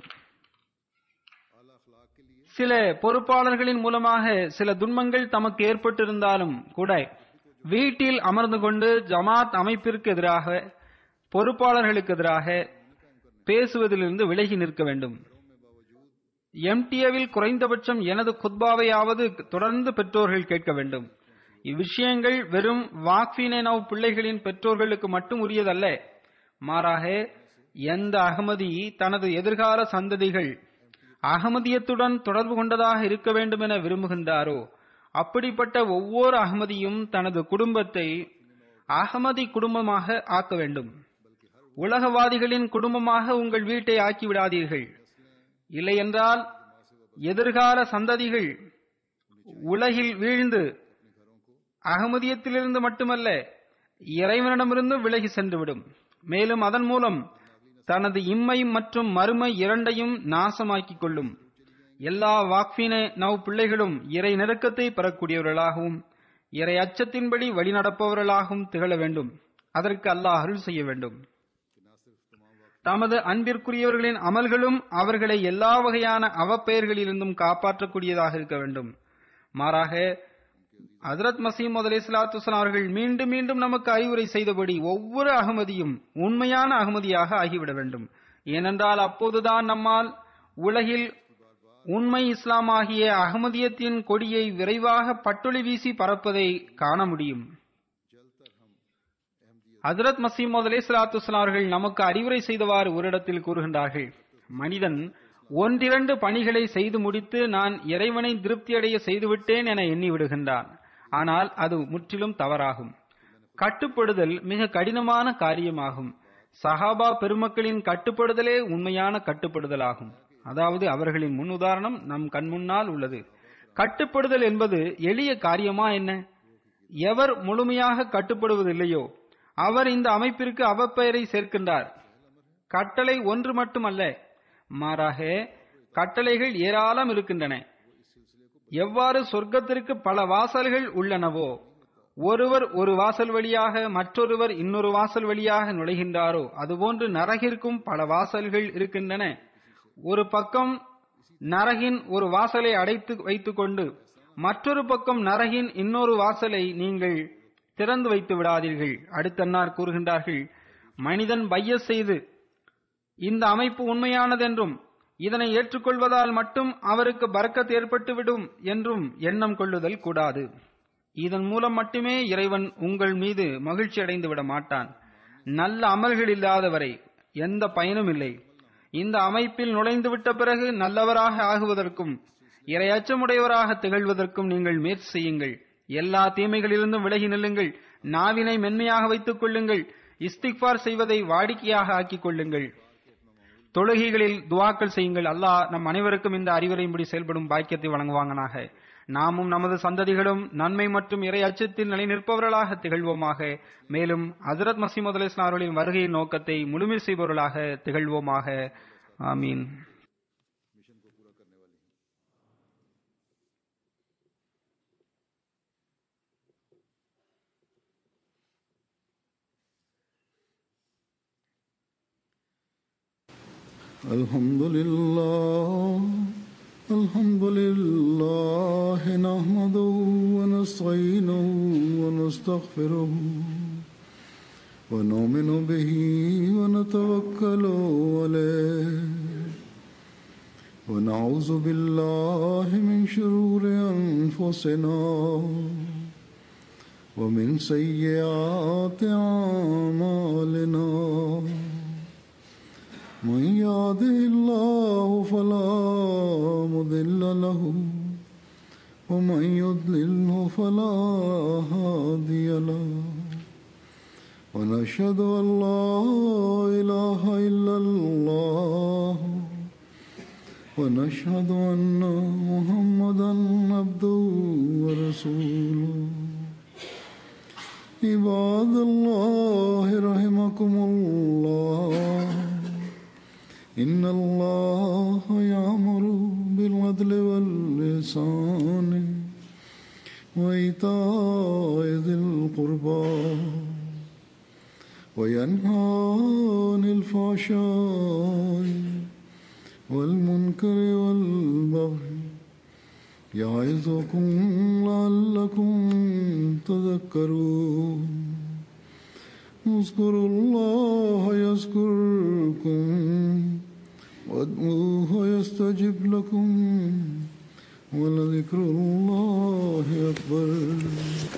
சில பொறுப்பாளர்களின் மூலமாக சில துன்பங்கள் தமக்கு ஏற்பட்டிருந்தாலும் கூட வீட்டில் அமர்ந்து கொண்டு ஜமாத் அமைப்பிற்கு எதிராக பொறுப்பாளர்களுக்கு எதிராக பேசுவதிலிருந்து விலகி நிற்க வேண்டும் எம்டிஏவில் குறைந்தபட்சம் எனது குத்பாவையாவது தொடர்ந்து பெற்றோர்கள் கேட்க வேண்டும் இவ்விஷயங்கள் வெறும் வாக்ஃபினை நவ் பிள்ளைகளின் பெற்றோர்களுக்கு மட்டும் உரியதல்ல மாறாக எந்த அகமதி தனது எதிர்கால சந்ததிகள் அகமதியத்துடன் தொடர்பு கொண்டதாக இருக்க வேண்டும் என விரும்புகின்றாரோ அப்படிப்பட்ட ஒவ்வொரு அகமதியும் தனது குடும்பத்தை அகமதி குடும்பமாக ஆக்க வேண்டும் உலகவாதிகளின் குடும்பமாக உங்கள் வீட்டை ஆக்கிவிடாதீர்கள் இல்லையென்றால் எதிர்கால சந்ததிகள் உலகில் வீழ்ந்து அகமதியத்திலிருந்து மட்டுமல்ல இறைவனிடமிருந்து விலகி சென்றுவிடும் மேலும் அதன் மூலம் தனது இம்மை மற்றும் மறுமை இரண்டையும் நாசமாக்கிக் கொள்ளும் எல்லா வாக்ஃபின நவ் பிள்ளைகளும் இறை நெருக்கத்தை பெறக்கூடியவர்களாகவும் இறை அச்சத்தின்படி வழிநடப்பவர்களாகவும் திகழ வேண்டும் அதற்கு அல்லாஹ் அருள் செய்ய வேண்டும் தமது அன்பிற்குரியவர்களின் அமல்களும் அவர்களை எல்லா வகையான அவப்பெயர்களிலிருந்தும் காப்பாற்றக்கூடியதாக இருக்க வேண்டும் மாறாக ஹசரத் மசீம் அலி சலாத்து அவர்கள் மீண்டும் மீண்டும் நமக்கு அறிவுரை செய்தபடி ஒவ்வொரு அகமதியும் உண்மையான அகமதியாக ஆகிவிட வேண்டும் ஏனென்றால் அப்போதுதான் நம்மால் உலகில் உண்மை இஸ்லாம் ஆகிய அகமதியத்தின் கொடியை விரைவாக பட்டொளி வீசி பறப்பதை காண முடியும் ஹசரத் மசீம் அலி சலாத்து அவர்கள் நமக்கு அறிவுரை செய்தவாறு ஒரு இடத்தில் கூறுகின்றார்கள் மனிதன் ஒன்றிரண்டு பணிகளை செய்து முடித்து நான் இறைவனை திருப்தியடைய செய்துவிட்டேன் என எண்ணி விடுகின்றான் ஆனால் அது முற்றிலும் தவறாகும் கட்டுப்படுதல் மிக கடினமான காரியமாகும் சஹாபா பெருமக்களின் கட்டுப்படுதலே உண்மையான கட்டுப்படுதலாகும் அதாவது அவர்களின் முன்னுதாரணம் நம் கண்முன்னால் உள்ளது கட்டுப்படுதல் என்பது எளிய காரியமா என்ன எவர் முழுமையாக கட்டுப்படுவதில்லையோ அவர் இந்த அமைப்பிற்கு அவப்பெயரை சேர்க்கின்றார் கட்டளை ஒன்று மட்டுமல்ல மாறாக கட்டளைகள் ஏராளம் இருக்கின்றன எவ்வாறு சொர்க்கத்திற்கு பல வாசல்கள் உள்ளனவோ ஒருவர் ஒரு வாசல் வழியாக மற்றொருவர் இன்னொரு வாசல் வழியாக நுழைகின்றாரோ அதுபோன்று நரகிற்கும் பல வாசல்கள் இருக்கின்றன ஒரு பக்கம் நரகின் ஒரு வாசலை அடைத்து வைத்துக்கொண்டு மற்றொரு பக்கம் நரகின் இன்னொரு வாசலை நீங்கள் திறந்து வைத்து விடாதீர்கள் அடுத்தன்னார் கூறுகின்றார்கள் மனிதன் பைய செய்து இந்த அமைப்பு உண்மையானதென்றும் இதனை ஏற்றுக்கொள்வதால் மட்டும் அவருக்கு பறக்கத் ஏற்பட்டுவிடும் என்றும் எண்ணம் கொள்ளுதல் கூடாது இதன் மூலம் மட்டுமே இறைவன் உங்கள் மீது மகிழ்ச்சி அடைந்து விட மாட்டான் நல்ல அமல்கள் இல்லாதவரை எந்த பயனும் இல்லை இந்த அமைப்பில் நுழைந்து விட்ட பிறகு நல்லவராக ஆகுவதற்கும் இரையச்சமுடையவராக திகழ்வதற்கும் நீங்கள் முயற்சி செய்யுங்கள் எல்லா தீமைகளிலிருந்தும் விலகி நில்லுங்கள் நாவினை மென்மையாக வைத்துக் கொள்ளுங்கள் இஸ்திக்பார் செய்வதை வாடிக்கையாக ஆக்கிக் கொள்ளுங்கள் தொழுகைகளில் துவாக்கள் செய்யுங்கள் அல்லாஹ் நம் அனைவருக்கும் இந்த அறிவுரையின்படி செயல்படும் பாக்கியத்தை வழங்குவாங்கனாக நாமும் நமது சந்ததிகளும் நன்மை மற்றும் இறை அச்சத்தில் நிலை நிற்பவர்களாக திகழ்வோமாக மேலும் ஹசரத் மசீமது அலி இஸ்லாமர்களின் வருகையின் நோக்கத்தை முழுமை செய்பவர்களாக திகழ்வோமாக ஆமீன் الحمد لله الحمد لله نحمده ونستعينه ونستغفره ونؤمن به ونتوكل عليه ونعوذ بالله من شرور أنفسنا ومن سيئات أعمالنا من يهده الله فلا مضل له ومن يضلله فلا هادي له ونشهد ان لا اله الا الله ونشهد ان محمدا عبده ورسوله عباد الله رحمكم الله إن الله يأمر بالعدل واللسان وإيتاء ذي القربى وينهى عن الفحشاء والمنكر والبغي يعظكم لعلكم تذكرون اذكروا الله يذكركم وادعوه يستجب لكم ولذكر الله أكبر